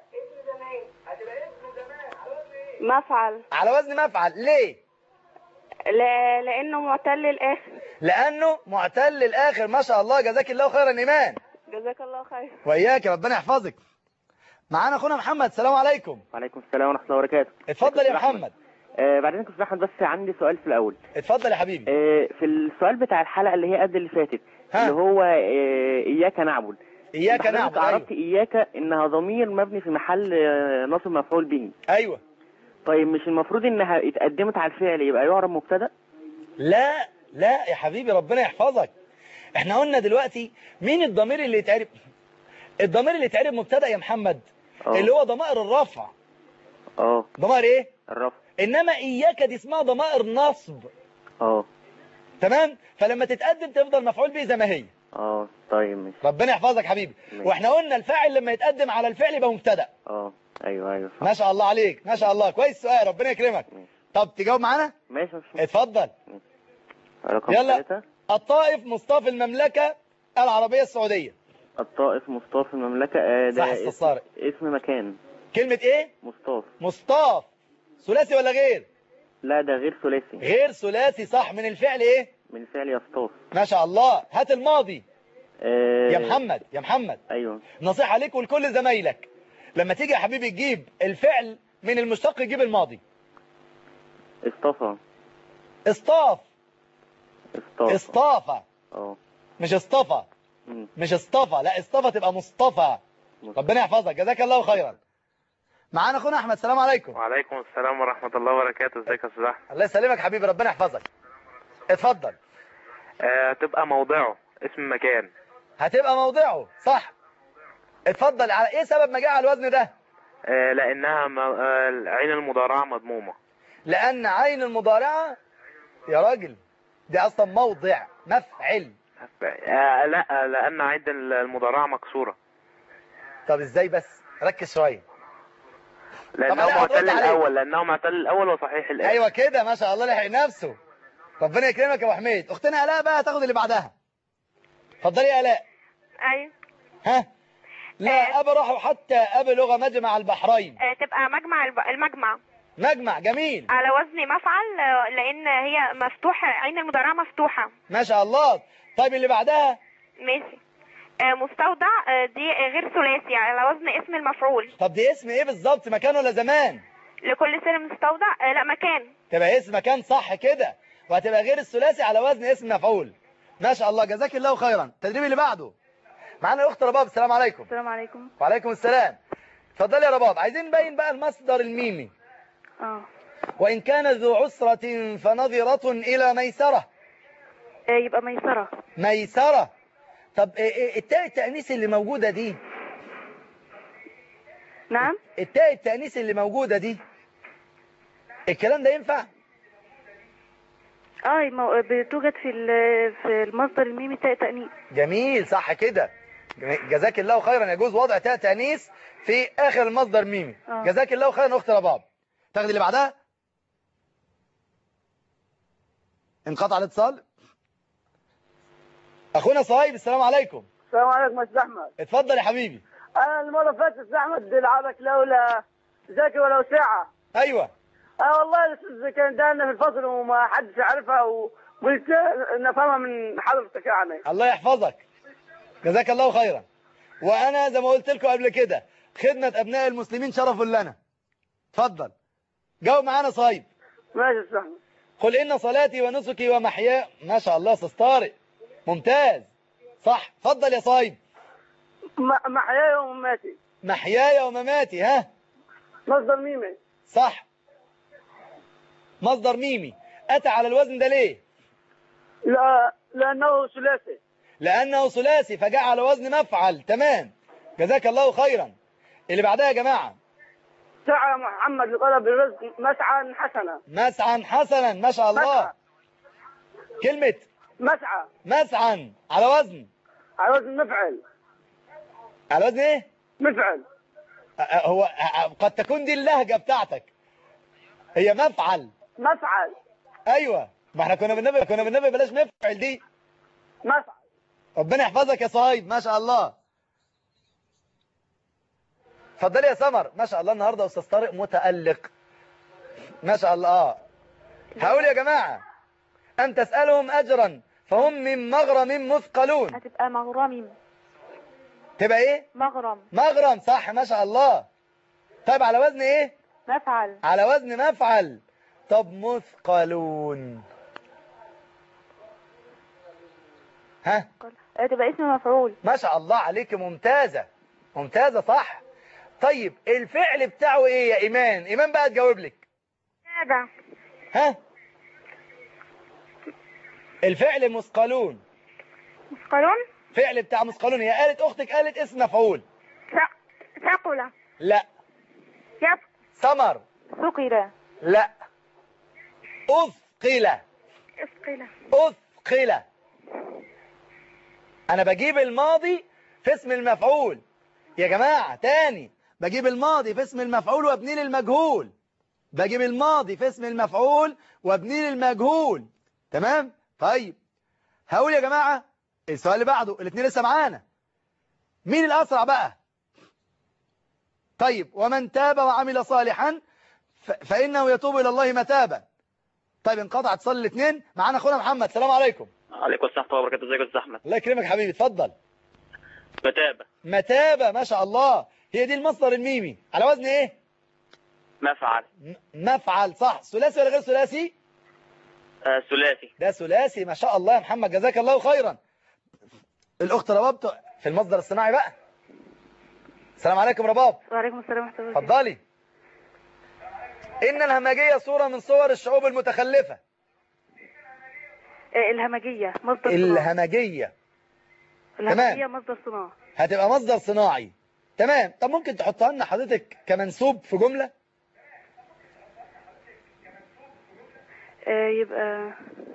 مفعل على وزن مفعل ليه لا لانه معتل الاخر لانه معتل الاخر ما شاء الله جزاك الله خيرا ايمان جزاك الله خير وإياك ربنا يحفظك معانا اخونا محمد السلام عليكم وعليكم السلام ورحمة الله وبركاته اتفضل يا كنت أحمد. محمد آه بعدين كنت أحمد بس عندي سؤال في الأول اتفضل يا حبيبي آه في السؤال بتاع الحلقة اللي هي قبل اللي فاتت ها. اللي هو آه إياك نعبد اياك حضرتك نعبد عرفت ايوه إياك إنها ضمير مبني في محل آه نصب مفعول به ايوه طيب مش المفروض إنها اتقدمت على الفعل يبقى يعرب مبتدأ لا لا يا حبيبي ربنا يحفظك احنا قلنا دلوقتي مين الضمير اللي يتعرب الضمير اللي يتعرب مبتدا يا محمد اه اللي هو ضمائر الرفع اه ضمائر ايه الرفع انما اياك دي اسمها ضمائر نصب اه تمام فلما تتقدم تفضل مفعول به زي ما هي اه طيب ماشي ربنا يحفظك حبيبي ماشي. واحنا قلنا الفاعل لما يتقدم على الفعل يبقى مبتدا اه ايوه ايوه صح ما شاء الله عليك ما شاء الله كويس سؤال ربنا يكرمك ماشي طب تجاوب معانا ماشي ماشي اتفضل رقم يلا. ثلاثة الطائف مصطفى المملكة العربية السعودية الطائف مصطفى المملكة آه صح، ده أستاذ اسم, طارق. اسم مكان كلمة ايه مصطفى مصطاف ثلاثي ولا غير لا ده غير ثلاثي غير ثلاثي صح من الفعل ايه من فعل يصطاف ما شاء الله هات الماضي آه يا محمد يا محمد ايوه نصيحة ليك ولكل زمايلك لما تيجي يا حبيبي تجيب الفعل من المشتق تجيب الماضي اصطفى اصطاف اصطاف اصطافة اه مش اصطفى مم. مش اصطفى لا اصطفى تبقى مصطفى ربنا يحفظك جزاك الله خيرا معانا اخونا احمد السلام عليكم وعليكم السلام ورحمة الله وبركاته ازيك يا استاذ احمد الله يسلمك حبيبي ربنا يحفظك اتفضل آه تبقى موضعه اسم مكان هتبقى موضعه صح اتفضل على ايه سبب ما جاء على الوزن ده آه لانها م... آه عين المضارعة مضمومة لان عين المضارعة يا راجل دي اصلا موضع مفعل آه لا لان عين المضارعة مكسورة طب ازاي بس ركز شوية لانه أنا هرد معتل عليك. الاول لانه معتل الاول وصحيح الاخر ايوه كده ما شاء الله لحق نفسه ربنا يكرمك يا ابو حميد اختنا الاء بقى تاخد اللي بعدها اتفضلي يا الاء ايوه ها لا ابرح حتى ابلغ مجمع البحرين آه، تبقى مجمع الب- المجمع مجمع جميل على وزن مفعل آه، لان هي مفتوحه عين المضارعه مفتوحه ما شاء الله طيب اللي بعدها ماشي آه، مستودع آه، دي غير ثلاثي على وزن اسم المفعول طب دي اسم ايه بالظبط مكان ولا زمان لكل سر مستودع آه، لا مكان تبقى اسم مكان صح كده وهتبقى غير الثلاثي على وزن اسم مفعول ما شاء الله جزاك الله خيرا التدريب اللي بعده معانا الاخت رباب السلام عليكم السلام عليكم وعليكم السلام اتفضلي يا رباب عايزين نبين بقى المصدر الميمي اه وإن كان ذو عسرة فنظرة إلى ميسرة يبقى ميسره ميسرة طب إيه- إيه التاء التأنيث اللي موجودة دي نعم التاء التأنيث اللي موجودة دي الكلام ده ينفع اه مو- بتوجد في ال- في المصدر الميمي تاء تأنيث جميل صح كده جزاك الله خيرا يجوز وضع تاء تأنيث في آخر المصدر ميمي آه. جزاك الله خيرا أخت رباب تاخدي اللي بعدها انقطع الاتصال أخونا صهيب السلام عليكم السلام عليكم يا استاذ احمد اتفضل يا حبيبي انا المره اللي فاتت استاذ احمد لعبك لولا ذكي ولو ساعه أيوة اه والله الاستاذ كان دانا في الفصل وما حدش يعرفها وقلت نفهمها من حضرتك يعني الله يحفظك جزاك الله خيرا وانا زي ما قلت لكم قبل كده خدمة ابناء المسلمين شرف لنا اتفضل جاوب معانا صايب ماشي يا استاذ احمد قل ان صلاتي ونسكي ومحياي ما شاء الله استاذ طارق ممتاز صح اتفضل يا صايب م- محياي ومماتي محياي ومماتي ها مصدر ميمي صح مصدر ميمي اتى على الوزن ده ليه لا لانه ثلاثي لانه ثلاثي فجاء على وزن مفعل تمام جزاك الله خيرا اللي بعدها يا جماعه سعى محمد لطلب الرزق مسعى حسنا مسعى حسنا ما شاء الله مسعى كلمة مسعى مسعى على وزن على وزن مفعل على وزن ايه مفعل أ- أ- هو أ- أ- قد تكون دي اللهجة بتاعتك هي مفعل مفعل ايوه ما احنا كنا بالنبي كنا بالنبي بلاش مفعل دي مفعل ربنا يحفظك يا صهيب ما شاء الله اتفضلي يا سمر ما شاء الله النهارده استاذ طارق متألق ما شاء الله اه هقول يا جماعة أم تسألهم أجرا فهم من مغرم مثقلون هتبقى مغرمي تبقى ايه مغرم مغرم صح ما شاء الله طيب على وزن ايه مفعل على وزن مفعل طب مثقلون ها تبقى اسم مفعول ما شاء الله عليك ممتازة ممتازة صح طيب الفعل بتاعه ايه يا ايمان ايمان بقى تجاوب لك هذا ها الفعل مثقلون مثقلون فعل بتاع مثقلون هي قالت اختك قالت اسم مفعول ث- ثقل لا يث ثمر ثقل لا اثقل اثقل اثقل انا بجيب الماضي في اسم المفعول يا جماعة تاني بجيب الماضي في اسم المفعول وابني للمجهول بجيب الماضي في اسم المفعول وابني للمجهول تمام طيب هقول يا جماعة السؤال اللي بعده الاثنين لسه معانا مين الاسرع بقى طيب ومن تاب وعمل صالحا ف- فانه يتوب الى الله متابا طيب انقطع اتصال الاثنين معانا اخونا محمد السلام عليكم عليكم السلام ورحمة الله وبركاته ازيك يا استاذ احمد الله يكرمك حبيبي اتفضل متابة متابة ما شاء الله هي دي المصدر الميمي على وزن ايه مفعل م- مفعل صح ثلاثي ولا غير ثلاثي آه ثلاثي ده ثلاثي ما شاء الله يا محمد جزاك الله خيرا الاخت رباب في المصدر الصناعي بقى السلام عليكم رباب وعليكم السلام ورحمة الله اتفضلي ان الهمجية صورة من صور الشعوب المتخلفة آه، الهمجية مصدر صناعة الهمجية الهمجية مصدر صناعة هتبقى مصدر صناعي تمام طب ممكن تحطها لنا حضرتك كمنسوب في جملة آه، يبقى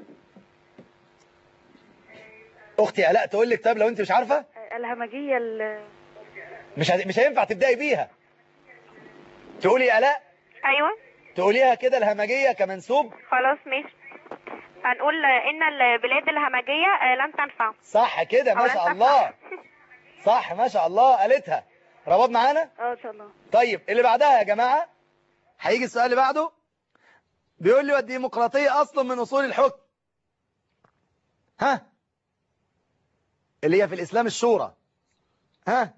اختي الاء تقول لك طب لو انت مش عارفة آه، الهمجية ال- مش هت- مش هينفع تبدأي بيها تقولي الاء ايوه تقوليها كده الهمجية كمنسوب خلاص ماشي هنقول آه، ان البلاد الهمجية آه، لن تنفع صح كده أو ما لن شاء تنفع. الله صح ما شاء الله قالتها رباب معانا اه ان شاء الله طيب اللي بعدها يا جماعة هيجي السؤال اللي بعده بيقول لي والديمقراطية أصل من أصول الحكم ها اللي هي في الإسلام الشورى ها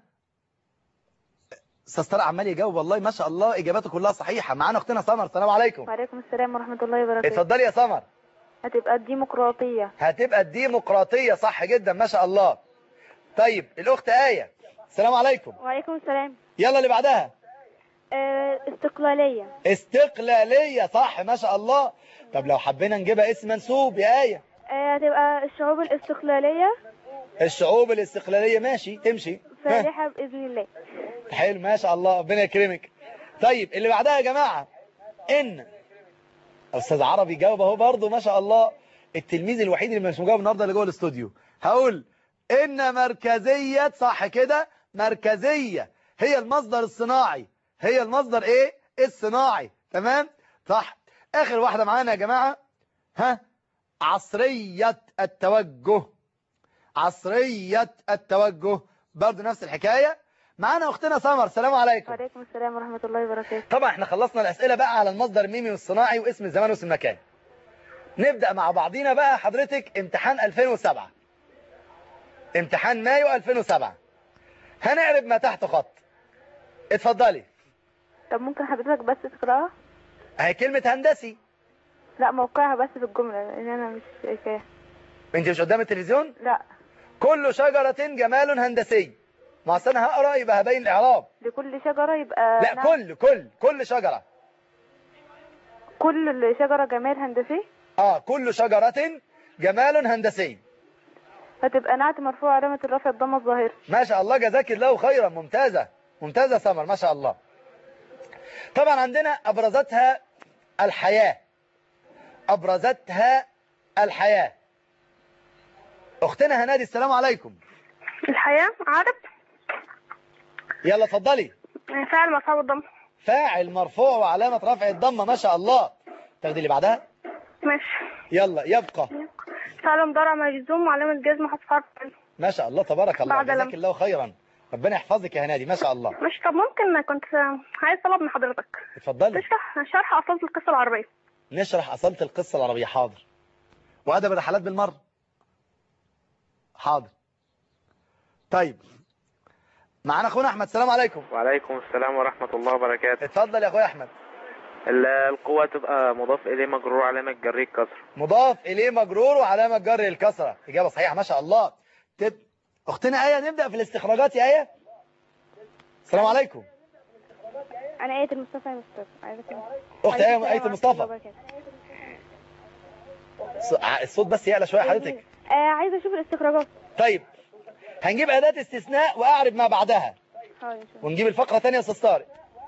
استاذ طارق عمال يجاوب والله ما شاء الله إجاباته كلها صحيحة معانا أختنا سمر السلام عليكم وعليكم السلام ورحمة الله وبركاته اتفضلي يا سمر هتبقى الديمقراطية هتبقى الديمقراطية صح جدا ما شاء الله طيب الأخت آية السلام عليكم وعليكم السلام يلا اللي بعدها آه، استقلالية استقلالية صح ما شاء الله طب لو حبينا نجيبها اسم منسوب يا آية آه، هتبقى الشعوب الاستقلالية الشعوب الاستقلالية ماشي تمشي ها، فالحة بإذن الله حلو ما شاء الله ربنا يكرمك طيب اللي بعدها يا جماعة ان استاذ عربي جاوب اهو برضه ما شاء الله التلميذ الوحيد اللي مش مجاوب النهارده اللي جوه الاستوديو هقول ان مركزية صح كده مركزية هي المصدر الصناعي هي المصدر ايه الصناعي تمام صح اخر واحدة معانا يا جماعة ها عصرية التوجه عصرية التوجه برضه نفس الحكاية معانا اختنا سمر السلام عليكم وعليكم السلام ورحمة الله وبركاته طبعا احنا خلصنا الأسئلة بقى على المصدر الميمي والصناعي واسم الزمان واسم المكان نبدأ مع بعضينا بقى حضرتك امتحان 2007 امتحان مايو 2007 هنعرب ما تحت خط اتفضلي طب ممكن حضرتك بس تقراها اهي كلمة هندسي لا موقعها بس في الجملة لأن أنا مش شايفاها انت مش قدام التلفزيون لا كل شجرة جمال هندسي ما أصل انا هقرا يبقى هبين الاعراب لكل شجرة يبقى لا نعم. كل كل كل شجرة كل شجرة جمال هندسي اه كل شجرة جمال هندسي هتبقى نعت مرفوع علامة الرفع الضمة الظاهرة ما شاء الله جزاك الله خيرا ممتازة ممتازة سمر ما شاء الله طبعا عندنا أبرزتها الحياة أبرزتها الحياة أختنا هنادي السلام عليكم الحياة عرب يلا اتفضلي فعل مرفوع بالضم فاعل مرفوع وعلامة رفع الضمة ما شاء الله تاخدي اللي بعدها ماشي يلا يبقى فعل مضارع مجزوم وعلامة جزم حذف حرف ما شاء الله تبارك الله بعد لم. جزاك الله خيرا ربنا يحفظك يا هنادي ما شاء الله ماشي طب ممكن كنت عايز طلب من حضرتك اتفضلي تشرح شرح أصالة القصة العربية نشرح أصالة القصة العربية حاضر وأدب الرحلات بالمرة حاضر طيب معانا أخونا أحمد السلام عليكم وعليكم السلام ورحمة الله وبركاته اتفضل يا أخويا أحمد ال- القوة تبقى مضاف إليه مجرور علامة جريه كسر مضاف إليه مجرور وعلامة جر الكسرة إجابة صحيحة ما شاء الله تب... أختنا آية نبدأ في الاستخراجات يا آية السلام عليكم أنا آية المصطفى يا مصطفى عايزة كده. أخت وعليكم آية السلام آية ورحمة المصطفى الله وبركاته. الص- الصوت بس يعلى شوية حضرتك آه عايزة أشوف الاستخراجات طيب هنجيب أداة استثناء وأعرب ما بعدها حاضر إن شاء الله. ونجيب الفقرة تانية يا أستاذ طارق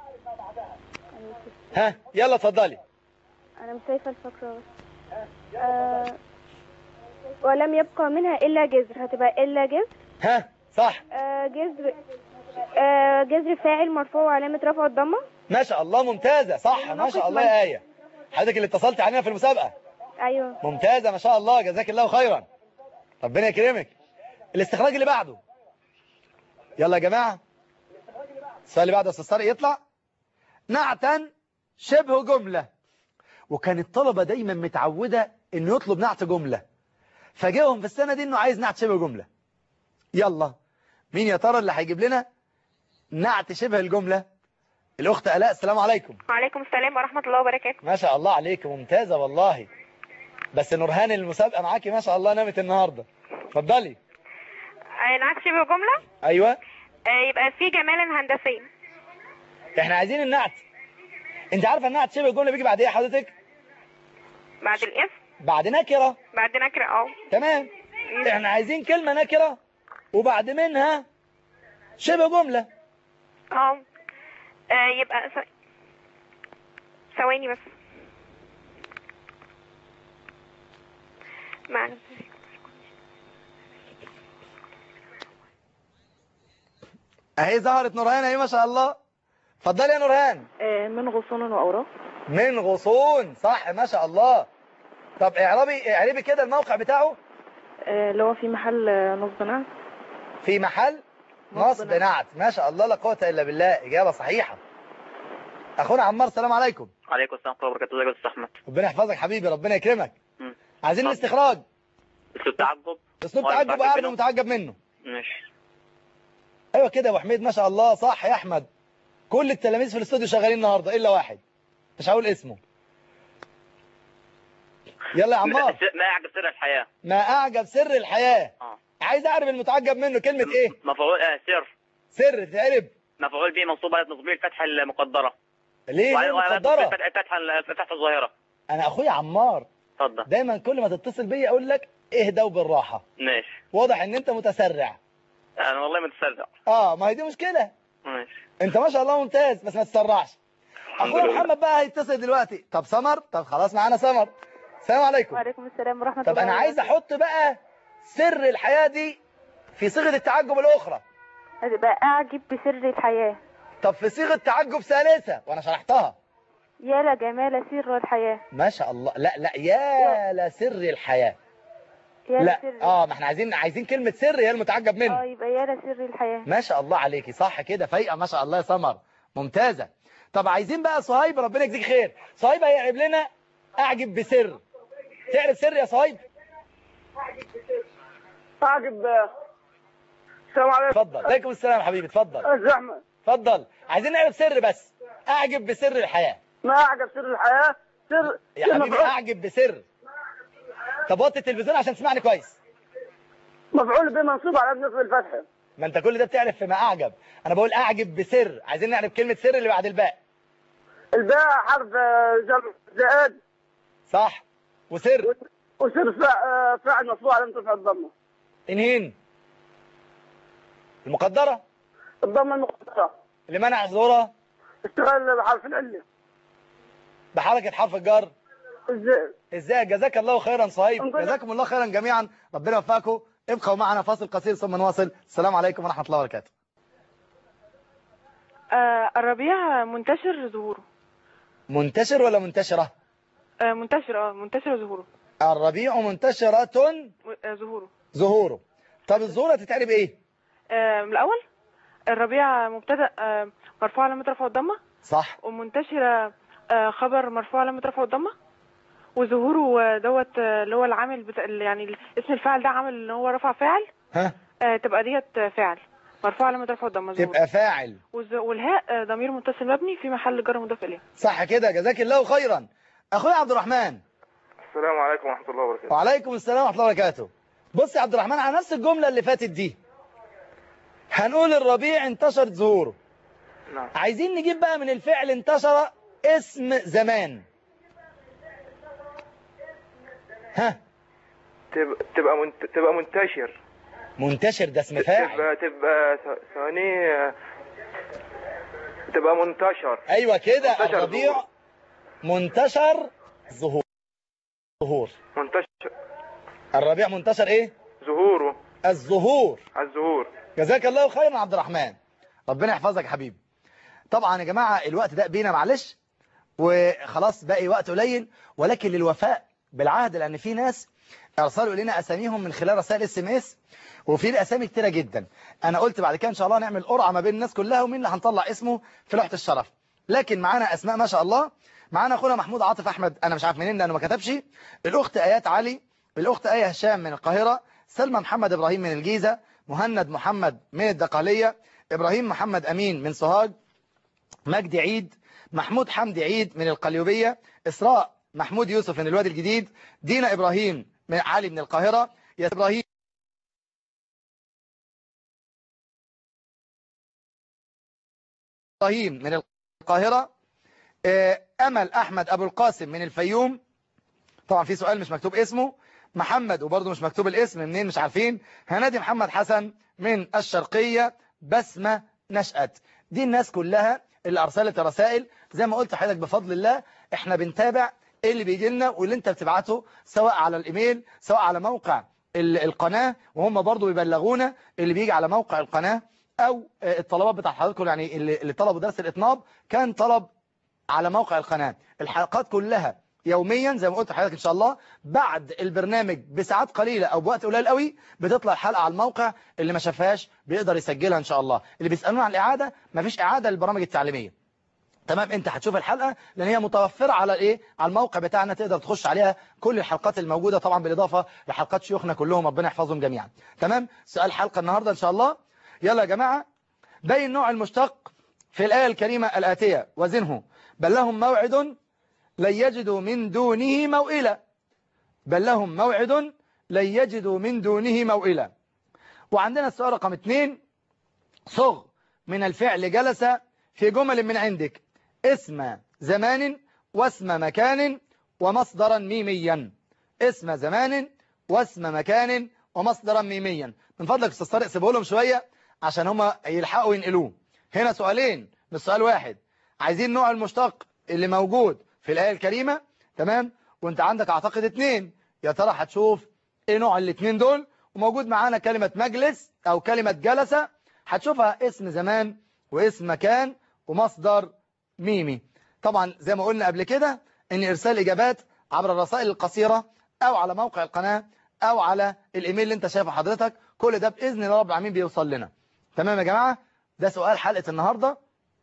ها يلا اتفضلي أنا مش شايفة الفقرة بس آه ولم يبقى منها إلا جذر هتبقى إلا جذر ها صح آه جذر آه جذر فاعل مرفوع وعلامة رفعه الضمة ما شاء الله ممتازة صح ما شاء الله يا آية حضرتك اللي اتصلت علينا في المسابقة أيوه ممتازة ما شاء الله جزاك الله خيرا ربنا يكرمك الاستخراج اللي بعده يلا يا جماعة السؤال اللي بعده يا استاذ طارق يطلع نعتا شبه جملة وكان الطلبة دايما متعودة انه يطلب نعت جملة فجاهم في السنة دي انه عايز نعت شبه جملة يلا مين يا ترى اللي هيجيب لنا نعت شبه الجملة الاخت الاء السلام عليكم وعليكم السلام ورحمة الله وبركاته ما شاء الله عليك ممتازة والله بس نورهان المسابقة معاكي ما شاء الله نامت النهاردة اتفضلي آه، نعت شبه جملة ايوه آه، يبقى في جمال هندسي احنا عايزين النعت انت عارفه النعت شبه الجمله بيجي بعد ايه حضرتك بعد الاسم بعد نكره بعد نكرة اه تمام احنا عايزين كلمه نكره وبعد منها شبه جمله اه آه، يبقى ث- ثواني بس معلش اهي ظهرت نورهان اهي ما شاء الله اتفضلي يا نورهان آه، من غصون وأوراق من غصون صح ما شاء الله طب اعربي اعربي كده الموقع بتاعه آه، اللي هو في محل آه، نصب نعم في محل نصب نصب نعت ما شاء الله لا قوه الا بالله اجابه صحيحه اخونا عمار السلام عليكم عليكم السلام ورحمة الله وبركاته ازيك يا استاذ احمد ربنا يحفظك حبيبي ربنا يكرمك مم. عايزين اتفضل. الاستخراج اسلوب تعجب اسلوب وأنا تعجب بعجب واعرف منه. متعجب منه ماشي ايوه كده يا ابو حميد ما شاء الله صح يا احمد كل التلاميذ في الاستوديو شغالين النهارده الا واحد مش هقول اسمه يلا يا عمار س- ما يعجب سر الحياة ما اعجب سر الحياه اه عايز اعرف المتعجب منه كلمه ايه مفعول آه سر سر تتعرب مفعول به منصوب على نصبيه الفتحة المقدرة ليه وعلى- ليه وعلى مقدره الفتحة الفتحة الفتحة الظاهرة انا اخويا عمار اتفضل دايما كل ما تتصل بيا اقول لك اهدى وبالراحه ماشي واضح ان انت متسرع انا والله متسرع اه ما هي دي مشكله ماشي انت ما شاء الله ممتاز بس ما تسرعش الحمد اخويا لله. محمد بقى هيتصل دلوقتي طب سمر طب خلاص معانا سمر السلام عليكم وعليكم السلام ورحمة طب الله انا عايز وبركاته. احط بقى سر الحياة دي في صيغة التعجب الاخرى هتبقى أعجب بسر الحياة طب في صيغة تعجب ثالثة وانا شرحتها يا لجمال سر الحياة ما شاء الله لا لا يا لسر الحياة يا لا لسر اه ما احنا عايزين عايزين كلمة سر هي المتعجب اه منه يبقى يا لسر الحياة ما شاء الله عليكي صح كده فايقة ما شاء الله يا سمر ممتازة طب عايزين بقى صهيب ربنا يجزيك خير صهيب هيعرب لنا اعجب بسر تعرف سر يا صهيب أعجب آه، السلام عليكم اتفضل عليكم السلام يا حبيبي اتفضل الزحمة اتفضل عايزين نعرف سر بس اعجب بسر الحياة ما أعجب سر الحياة سر يا سر حبيبي مفعول, اعجب بسر طب وطي التلفزيون عشان تسمعني كويس مفعول به منصوب على نصب الفتحة ما انت كل ده بتعرف في ما اعجب انا بقول اعجب بسر عايزين نعرف كلمة سر اللي بعد الباء الباء حرف آه، جر زائد صح وسر وسر فا- آه، فاعل مصبوع على رفع الضمة انهين المقدرة الضمة المقطعة اللي منع ظهورها اشتغل بحرف العلة بحركة حرف الجر الزائد ازاي جزاك الله خيرا صهيب نقول- جزاكم الله خيرا جميعا ربنا يوفقكم ابقوا معنا فاصل قصير ثم نواصل السلام عليكم ورحمة الله وبركاته آه الربيع منتشر ظهوره منتشر ولا منتشرة آه منتشر اه منتشر ظهوره الربيع منتشرة آه ظهوره ظهوره طب الظهور هتتعرب ايه آه من الأول الربيع مبتدأ آه مرفوع علامة رفعه الضمة صح ومنتشرة آه خبر مرفوع علامة رفعه الضمة وظهوره آه، دوت آه، اللي هو العامل بتا... يعني اسم الفاعل ده عامل اللي هو رفع فاعل ها آه تبقى ديت آه، فاعل مرفوع علامة رفعه الضمة ظهوره. تبقى فاعل والز- والهاء آه، ضمير متصل مبني في محل جر مضاف إليه صح كده جزاك الله خيرا اخويا عبد الرحمن السلام عليكم ورحمة الله وبركاته وعليكم السلام ورحمة الله وبركاته بص يا عبد الرحمن على نفس الجملة اللي فاتت دي هنقول الربيع انتشر ظهوره نعم عايزين نجيب بقى من الفعل انتشر اسم زمان ها تبقى تبقى منت... تبقى منتشر منتشر ده اسم فاعل تبقى تبقى ث- ثواني آه، تبقى منتشر ايوه كده منتشر الربيع ظهور. منتشر ظهور ظهور منتشر الربيع منتشر ايه ظهوره الظهور الظهور جزاك الله خيرا عبد الرحمن ربنا يحفظك يا حبيبي طبعا يا جماعة الوقت ده بينا معلش وخلاص باقي وقت قليل ولكن للوفاء بالعهد لان في ناس ارسلوا الينا اساميهم من خلال رسائل اس ام اس وفي اسامي كتيره جدا انا قلت بعد كده ان شاء الله نعمل قرعه ما بين الناس كلها ومين اللي هنطلع اسمه في لوحه الشرف لكن معانا اسماء ما شاء الله معانا اخونا محمود عاطف احمد انا مش عارف منين لانه ما كتبش الاخت ايات علي الاخت ايه هشام من القاهره سلمى محمد ابراهيم من الجيزه مهند محمد من الدقهليه ابراهيم محمد امين من سوهاج مجدي عيد محمود حمدي عيد من القليوبية إسراء محمود يوسف من الوادي الجديد دينا إبراهيم من علي من القاهرة يا إبراهيم إبراهيم من القاهرة آه، أمل أحمد أبو القاسم من الفيوم طبعا في سؤال مش مكتوب اسمه محمد وبرضه مش مكتوب الاسم منين مش عارفين هنادي محمد حسن من الشرقية بسمة نشأت دي الناس كلها اللي أرسلت رسائل زي ما قلت لحضرتك بفضل الله احنا بنتابع ايه اللي بيجي لنا واللي انت بتبعته سواء على الايميل سواء على موقع ال- القناة وهم برضو بيبلغونا اللي بيجي على موقع القناة او آه، الطلبات بتاع حضراتكم يعني اللي اللي طلبوا درس الاطناب كان طلب على موقع القناة الحلقات كلها يوميا زي ما قلت لحضرتك ان شاء الله بعد البرنامج بساعات قليلة او بوقت قليل قوي بتطلع الحلقة على الموقع اللي ما شافهاش بيقدر يسجلها ان شاء الله اللي بيسألونا عن الاعادة مفيش اعادة للبرامج التعليمية تمام انت هتشوف الحلقة لان هي متوفرة على الايه على الموقع بتاعنا تقدر تخش عليها كل الحلقات الموجودة طبعا بالاضافة لحلقات شيوخنا كلهم ربنا يحفظهم جميعا تمام سؤال حلقة النهاردة ان شاء الله يلا يا جماعة بين نوع المشتق في الآية الكريمة الآتية وزنه بل لهم موعد لن يجدوا من دونه موئلا بل لهم موعد لن يجدوا من دونه موئلا وعندنا السؤال رقم اثنين صغ من الفعل جلس في جمل من عندك اسم زمان واسم مكان ومصدرا ميميا اسم زمان واسم مكان ومصدرا ميميا من فضلك استاذ طارق سيبه لهم شويه عشان هما يلحقوا ينقلوه هنا سؤالين مش سؤال واحد عايزين نوع المشتق اللي موجود في الآية الكريمة تمام وانت عندك اعتقد اتنين يا ترى هتشوف ايه نوع الاتنين دول وموجود معانا كلمة مجلس او كلمة جلسة هتشوفها اسم زمان واسم مكان ومصدر ميمي طبعا زي ما قلنا قبل كده ان ارسال اجابات عبر الرسائل القصيرة او على موقع القناة او على الايميل اللي انت شايفه حضرتك كل ده باذن الله رب العالمين بيوصل لنا تمام يا جماعة ده سؤال حلقة النهاردة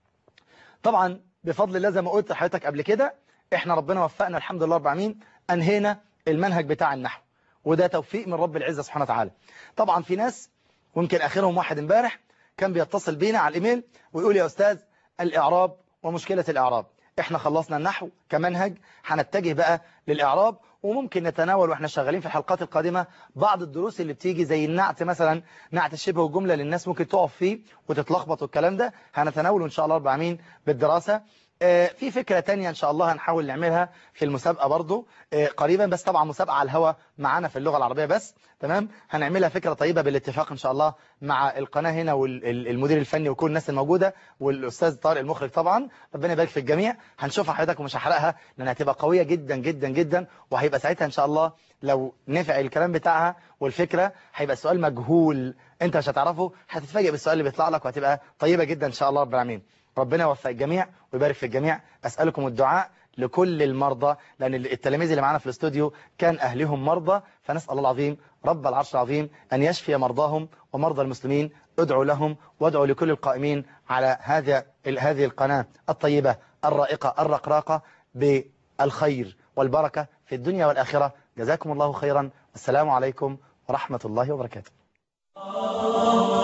طبعا بفضل الله زي ما قلت لحضرتك قبل كده احنا ربنا وفقنا الحمد لله رب العالمين انهينا المنهج بتاع النحو وده توفيق من رب العزة سبحانه وتعالى طبعا في ناس ويمكن اخرهم واحد امبارح كان بيتصل بينا على الايميل ويقول يا استاذ الاعراب ومشكلة الاعراب احنا خلصنا النحو كمنهج هنتجه بقى للاعراب وممكن نتناول واحنا شغالين في الحلقات القادمة بعض الدروس اللي بتيجي زي النعت مثلا نعت الشبه والجملة للناس ممكن تقف فيه وتتلخبط والكلام ده هنتناوله ان شاء الله رب العالمين بالدراسة آه، في فكرة تانية ان شاء الله هنحاول نعملها في المسابقة برضو آه، قريبا بس طبعا مسابقة على الهوا معانا في اللغة العربية بس تمام هنعملها فكرة طيبة بالاتفاق ان شاء الله مع القناة هنا والمدير الفني وكل الناس الموجودة والاستاذ طارق المخرج طبعا ربنا يبارك في الجميع هنشوفها حضرتك ومش هحرقها لانها هتبقى قوية جدا جدا جدا وهيبقى ساعتها ان شاء الله لو نفع الكلام بتاعها والفكرة هيبقى السؤال مجهول انت مش هتعرفه هتتفاجئ بالسؤال اللي بيطلع لك وهتبقى طيبة جدا ان شاء الله رب العالمين ربنا يوفق الجميع ويبارك في الجميع أسألكم الدعاء لكل المرضى لأن التلاميذ اللي معانا في الاستوديو كان أهلهم مرضى فنسأل الله العظيم رب العرش العظيم أن يشفي مرضاهم ومرضى المسلمين ادعوا لهم وادعوا لكل القائمين على هذا هذه القناة الطيبة الرائقة الرقراقة بالخير والبركة في الدنيا والآخرة جزاكم الله خيرا والسلام عليكم ورحمة الله وبركاته